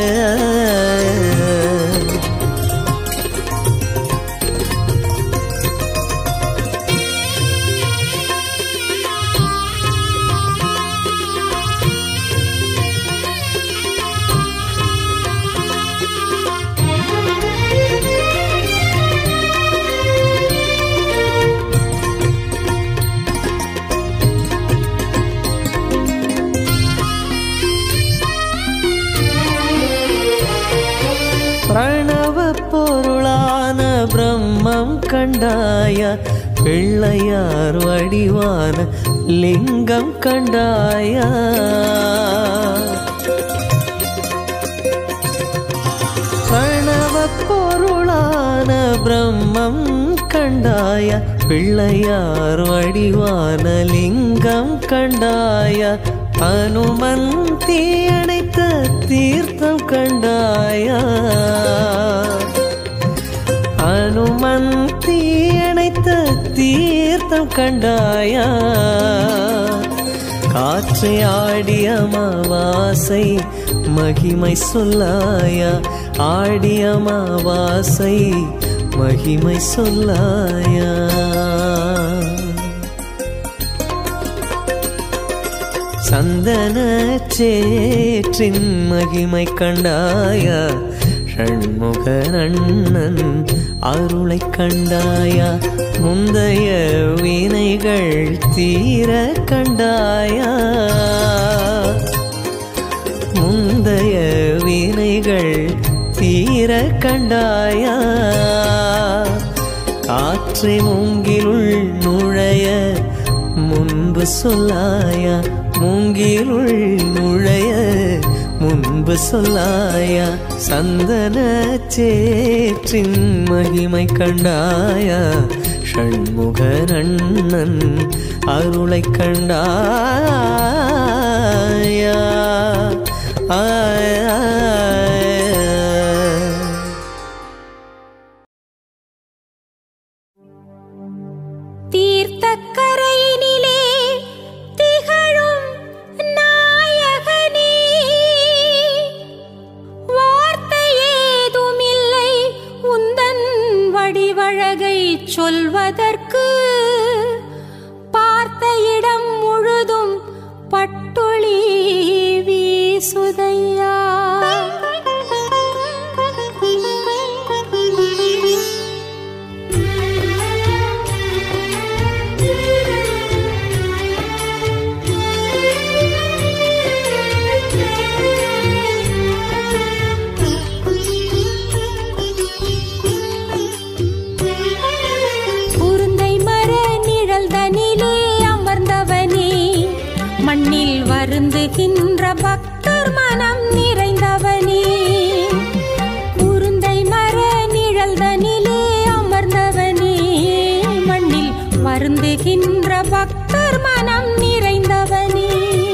பிரணவ பொருளான பிரம்மம் கண்டாய பிள்ளையார் வடிவான லிங்கம் கண்டாயா பிரணவ பொருளான பிரம்மம் கண்டாய பிள்ளையார் வடிவான லிங்கம் கண்டாய அனுமந்தி அணைத்த தீர்த்தம் கண்டாயா அனுமந்தி அணைத்த தீர்த்தம் கண்டாயா காற்றை ஆடிய அமாவாசை மகிமை சொல்லாயா ஆடிய அமாவாசை மகிமை சொல்லாயா சந்தன சேற்றின் மகிமை கண்டாயா ஷண்முகனண்ணன் அருளை கண்டாயா முந்தைய வினைகள் தீர கண்டாயா முந்தைய வினைகள் தீர கண்டாயா காற்றை மூங்கிலுள் நுழைய முன்பு சொல்லாயா மூங்கிலுள் நுழைய முன்பு சொல்லாயா சந்தன சேற்றின் மகிமை கண்டாயா ஷண்முகனண்ணன் அருளை கண்டாயா ஆயா தீர்த்தக்கரையினிலே திகழும் நாயகனே வார்த்தை ஏதுமில்லை உந்தன் வடிவழகை சொல்வதற்கு பார்த்த இடம் முழுதும் பட்டொளி வீசுதையா குருந்தை மர நிழல் தனிலே அமர்ந்தவனே மண்ணில் வருந்துகின்ற பக்தர் மனம் நிறைந்தவனே குருந்தை மர நிழல் தனிலே அமர்ந்தவனே மண்ணில் வருந்துகின்ற பக்தர் மனம் நிறைந்தவனே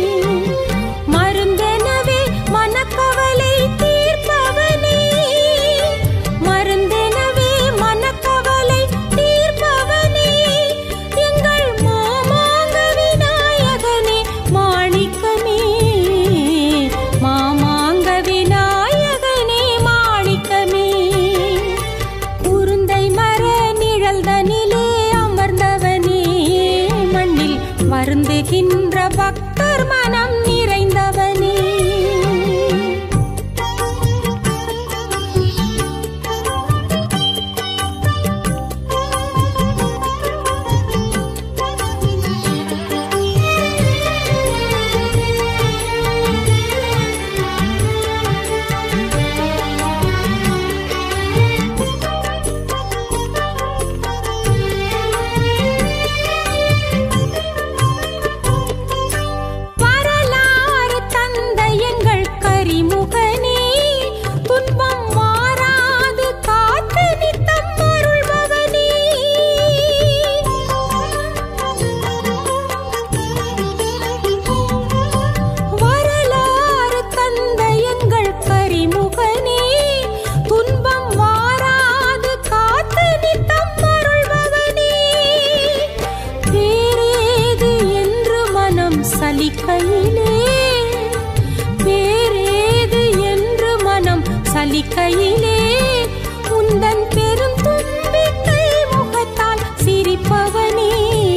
மருந்தெனவே மனக்கவலை தீர்ப்பவனே மருந்தெனவே மனக்கவலை தீர்ப்பவனே எங்கள் மாமாங்க விநாயகனே மாணிக்கமே மாமாங்க விநாயகனே மாணிக்கமே குருந்தை மர நிழல் தனிலே அமர்ந்தவனே மண்ணில் வருந்துகின்ற பக்தர் மனம் நிறைந்தவனே வரலா சலிக்கையிலே வேறேது என்று மனம் சலிக்கையிலே உந்தன் பெரும் தும்பிக்கை முகத்தால் சிரிப்பவனே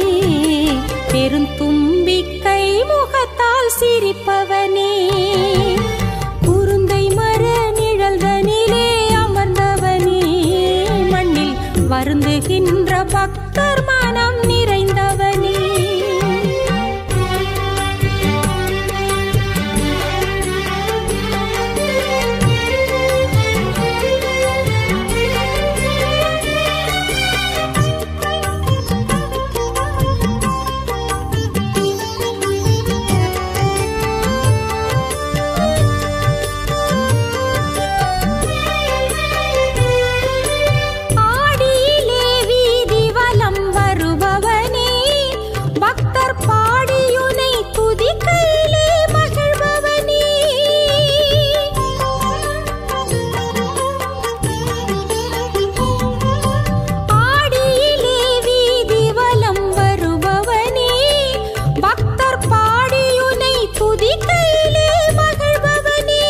பெருந்தும்பிக்கை முகத்தால் சிரிப்பவனே குருந்தை மர நிழல்தனிலே அமர்ந்தவனே மண்ணில் வருந்துகின்ற பக்தர் மனம் நிறைந்தவனே ஆடியிலே வீதி வலம் வருபவனே பக்தர் பாடியுனை துதிக்கையிலே மகிழ்பவனே ஆடியிலே வீதி வலம் வருபவனே பக்தர் பாடியுனை துதிக்கையிலே மகிழ்பவனே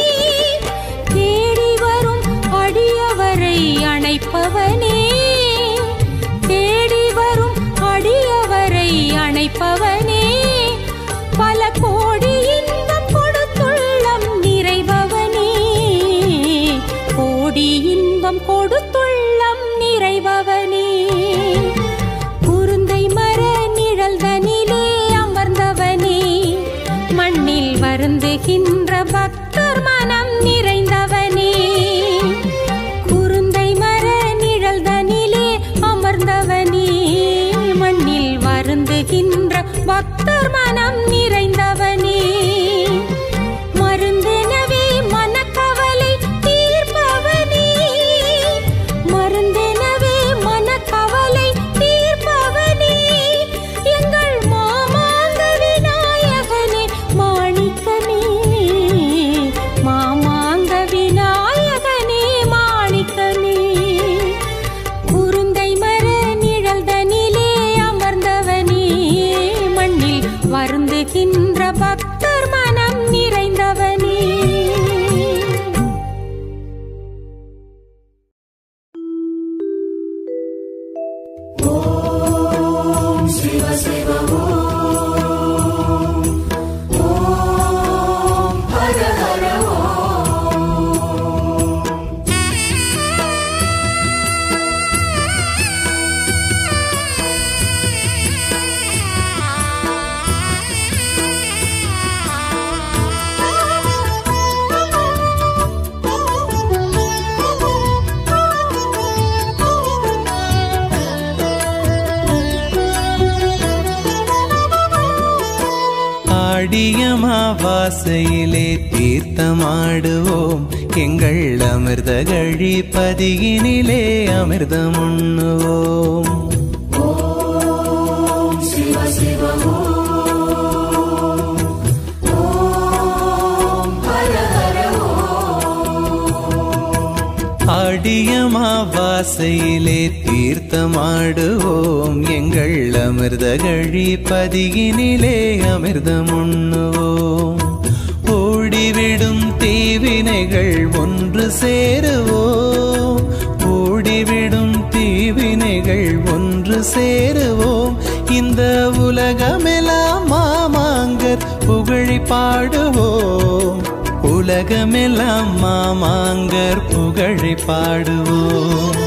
தேடி வரும் அடியவரை அணைப்பவனே தேடி வரும் அடியவரை அணைப்பவனே பல கோடி இன்பம் கொடுத்துள்ளம் நிறைபவனே கோடி இன்பம் கொடுத்துள்ளம் நிறைபவனே குருந்தை மர நிழல்தனிலே அமர்ந்தவனே மண்ணில் வருந்துகின்ற பக்தர் மனம் நிறைந்தவனே குருந்தை மர நிழல்தனிலே அமர்ந்தவனே மண்ணில் வருந்துகின்ற பக்தர் மனம் நிறைந்தவனே மருந்தெனவே மனக்கவலை தீர்ப்பவனே மருந்தெனவே மனக்கவலை தீர்ப்பவனே எங்கள் மாமாங்க விநாயகனே மாணிக்கமே மாமாங்க விநாயகனே மாணிக்கமே குருந்தை மர நிழல்தனிலே அமர்ந்தவனே மண்ணில் வருந்துகின்ற பக்தர் மனம் நிறைந்தவனே ஆடியமாவாசையிலே தீர்த்தமாடுவோம் எங்கள் அமிர்த கழி பதியினிலே அமிர்தம் உண்ணுவோம் ஆடியமாவாசையிலே தீர்த்தமாடுவோம் எங்கள் அமிர்த கழி பதியினிலே அமிர்தம் உண்ணுவோம் ஓடிவிடும் தீவினைகள் ஒன்று சேருவோம் ஓடிவிடும் தீவினைகள் ஒன்று சேருவோம் இந்த உலகமெல்லாம் மாமாங்கர் புகழி பாடுவோம் உலகமெல்லாம் மாமாங்கர் புகழி பாடுவோம்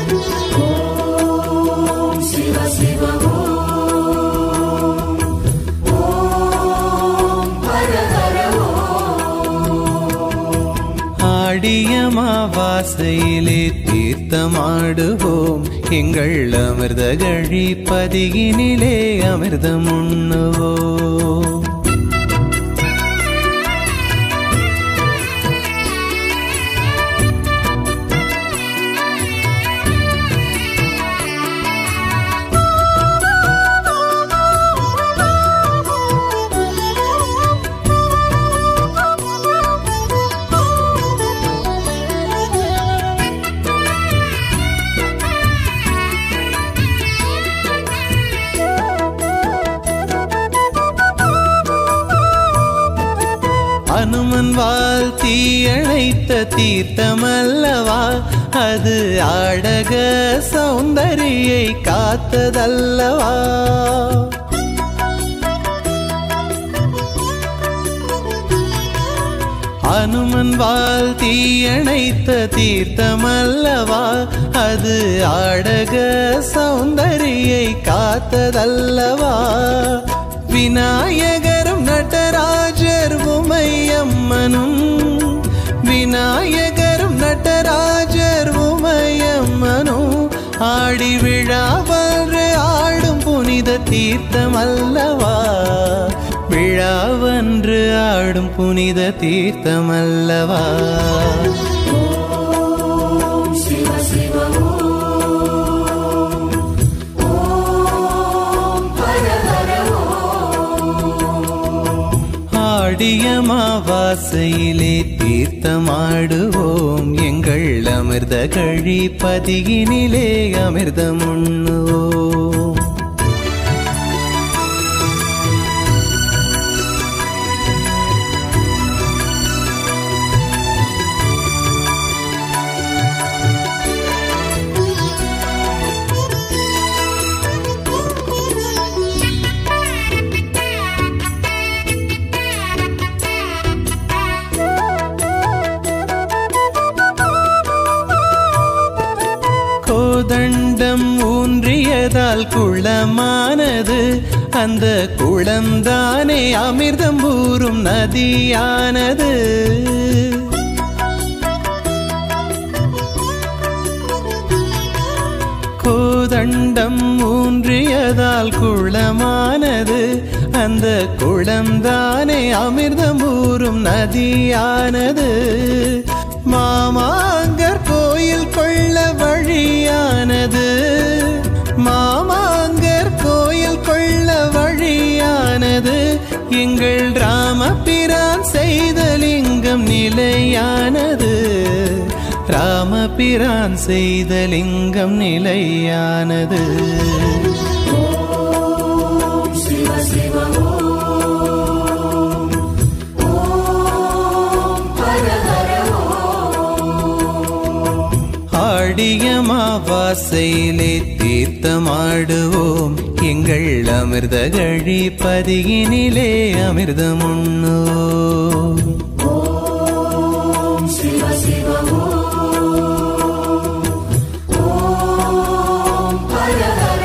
ஆடியமாவாசையிலே தீர்த்தமாடுவோம் எங்கள் அமிர்த கழி பதியினிலே அமிர்தம் உண்ணுவோம் ஆ அனுமன் வால் தீயணைத்த தீர்த்தமல்லவா அது ஆடக சௌந்தரியை காத்ததல்லவா அனுமன் வால் தீயணைத்த தீர்த்தமல்லவா அது ஆடக சௌந்தரியை காத்ததல்லவா விநாயகரும் நடராஜர் உமையம்மனும் விநாயகரும் நடராஜர் உமையம்மனும் ஆடி விழாவன்று ஆடும் புனித தீர்த்தம் அல்லவா விழாவன்று ஆடும் புனித தீர்த்தம் அல்லவா சிவ சிவ ஓம் ஓம் ஹர ஹர ஆடிய மாவாசையிலே தீர்த்தமாடுவோம் எங்கள் அமிர்த கழி பதியினிலே அமிர்தம் உண்ணுவோம் கோதண்டம் ஊன்றியதால் குளமானது அந்த குளம்தானே அமிர்தம் ஊறும் நதியானது கோதண்டம் ஊன்றியதால் குளமானது அந்த குளம்தானே அமிர்தம் ஊறும் நதியானது மாமாங்கர் கோயில் கொள்ள வழியானது மாமாங்கர் கோயில் கொள்ள வழியானது எங்கள் ராமபிரான் செய்த லிங்கம் நிலையானது ராமபிரான் செய்த லிங்கம் நிலையானது ஓம் சிவ சிவ ஓம் ஓம் ஹர ஹர ஆடிய மாவாசையிலே தீர்த்தமாடுவோம் எங்கள் அமிர்த கழி பதியினிலே அமிர்தம் உண்ணுவோம் ஓம் சிவ சிவ ஓம் ஓம் ஹர ஹர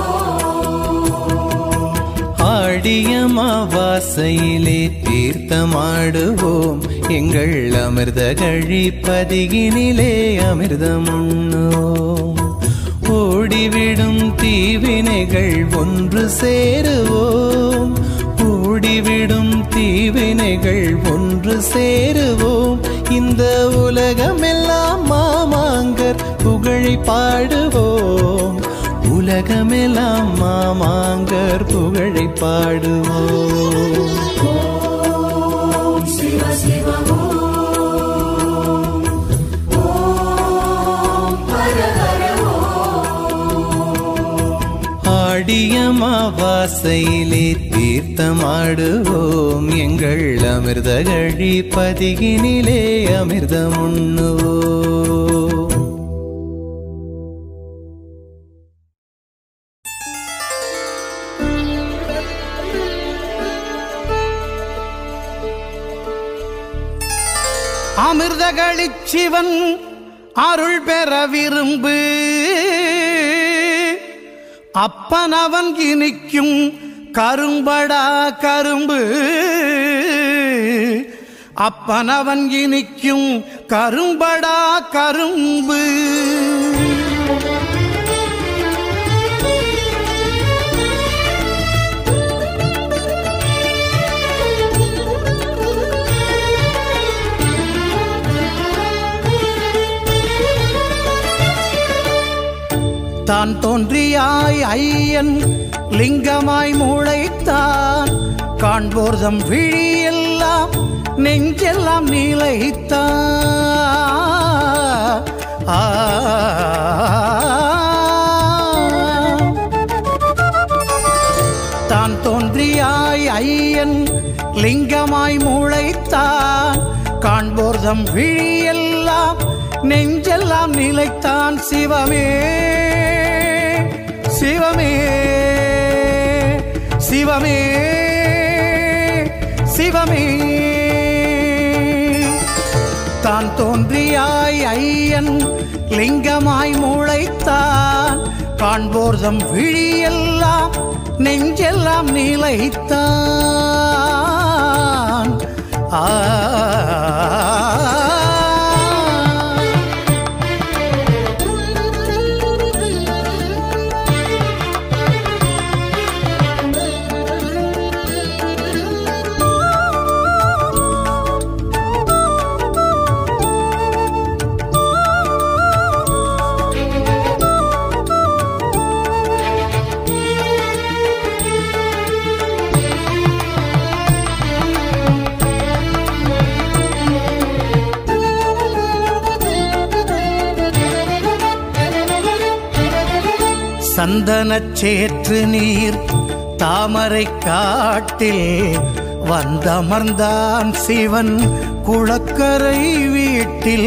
ஆடிய மாவாசையிலே தீர்த்தமாடுவோம் எங்கள் அமிர்த கழி பதியினிலே அமிர்தம் உண்ணுவோம் ஓடிவிடும் தீவினைகள் ஒன்று சேருவோம் ஓடிவிடும் தீவினைகள் ஒன்று சேருவோம் இந்த உலகமெல்லாம் மாமாங்கர் புகழை பாடுவோம் உலகமெல்லாம் மாமாங்கர் புகழை பாடுவோம் ஓம் சிவ சிவ ஓம் ஓம் ஹர ஹர ஆடிய மாவாசையிலே தீர்த்தமாடுவோம் எங்கள் அமிர்த கழி பதியினிலே அமிர்தம் உண்ணுவோம் அமிர்தகளிச் சிவன் அருள் பெற விரும்பு அப்பனவன் இனிக்கும் கரும்படா கரும்பு அப்பனவன் இனிக்கும் கரும்படா கரும்பு தான் தோன்றியாய் ஐயன் லிங்கமாய் மூளைத்தான் காண்போர்தம் விழியெல்லாம் நெஞ்செல்லாம் நீலைத்தான் ஆ தான் தோன்றியாய் தோன்றியாய் ஐயன் லிங்கமாய் முளைத்தான் காண்போர்தம் விழியெல்லாம் நெஞ்செல்லாம் நிலைத்தான் சிவமே சிவமே சிவமே சிவமே தான் தோன்றியாய் ஐயன் லிங்கமாய் முளைத்தான் காண்போர்தம் விழியெல்லாம் நெஞ்செல்லாம் நிலைத்தான் ஆ சந்தனச் சேற்று நீர் தாமரை காட்டில் வந்தமர்ந்தான் சிவன் குளக்கரை வீட்டில்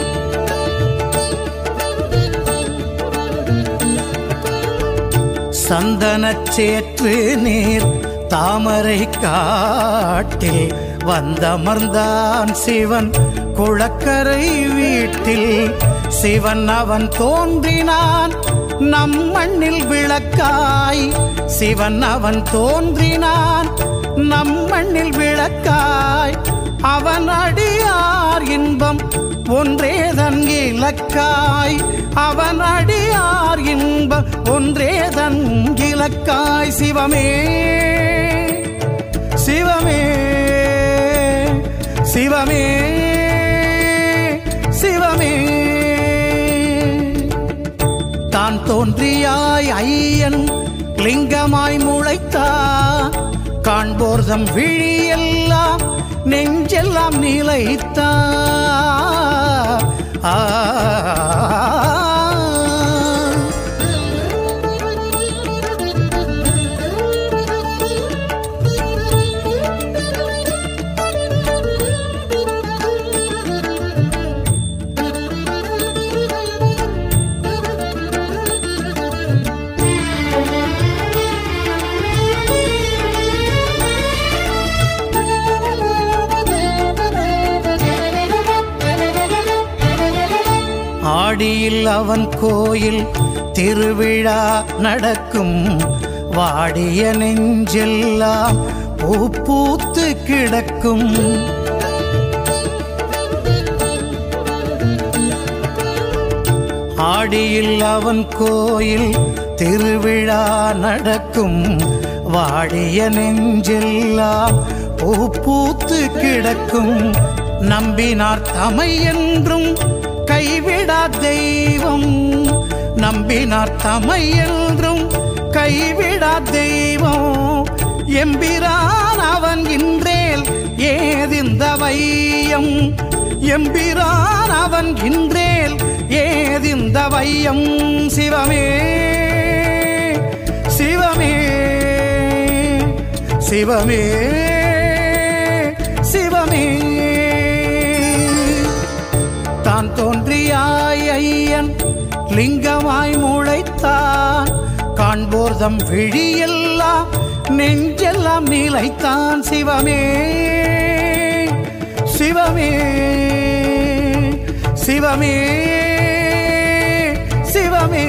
சந்தனச் சேற்று நீர் தாமரை காட்டில் வந்தமர்ந்தான் சிவன் குளக்கரை வீட்டில் சிவன் அவன் தோன்றினான் நம் மண்ணில் விளக்காய் சிவன் அவன் தோன்றினான் நம் மண்ணில் விளக்காய் அவன் அடியார் இன்பம் ஒன்றேதன் இலக்காய் அவன் அடியார் இன்பம் ஒன்றேதன் இலக்காய் சிவமே சிவமே சிவமே சிவமே தான் தோன்றியாய் ஐயன் லிங்கமாய் முளைத்தான் காண்போர்தம் விழியெல்லாம் நெஞ்செல்லாம் நிலைத்தான் ஆ ஆடியில் அவன் கோயில் திருவிழா நடக்கும் வாடிய நெஞ்செல்லாம் பூ பூத்து கிடக்கும் ஆடியில் அவன் கோயில் திருவிழா நடக்கும் வாடிய நெஞ்செல்லாம் பூ பூத்து கிடக்கும் நம்பினார் தமை என்றும் கைவிடா தெய்வம் நம்பினார் தமை என்றும் கைவிடா தெய்வம் எம்பிரான் அவன் இன்றேல் ஏதிந்த வையம் எம்பிரான் அவன் இன்றேல் ஏதிந்த வையம் சிவமே சிவமே சிவமே சிவமே தான் தோன்றியாய் ஐயன் லிங்கமாய் முளைத்தான் காண்போர்தம் விழியெல்லாம் நெஞ்செல்லாம் நிலைத்தான் சிவமே சிவமே சிவமே சிவமே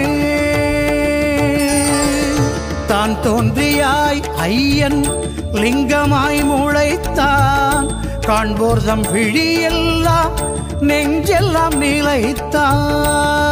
தான் தோன்றியாய் ஐயன் லிங்கமாய் முளைத்தான் காண்போர்தம் விழியெல்லாம் நெஞ்செல்லாம் நிலைத்தான்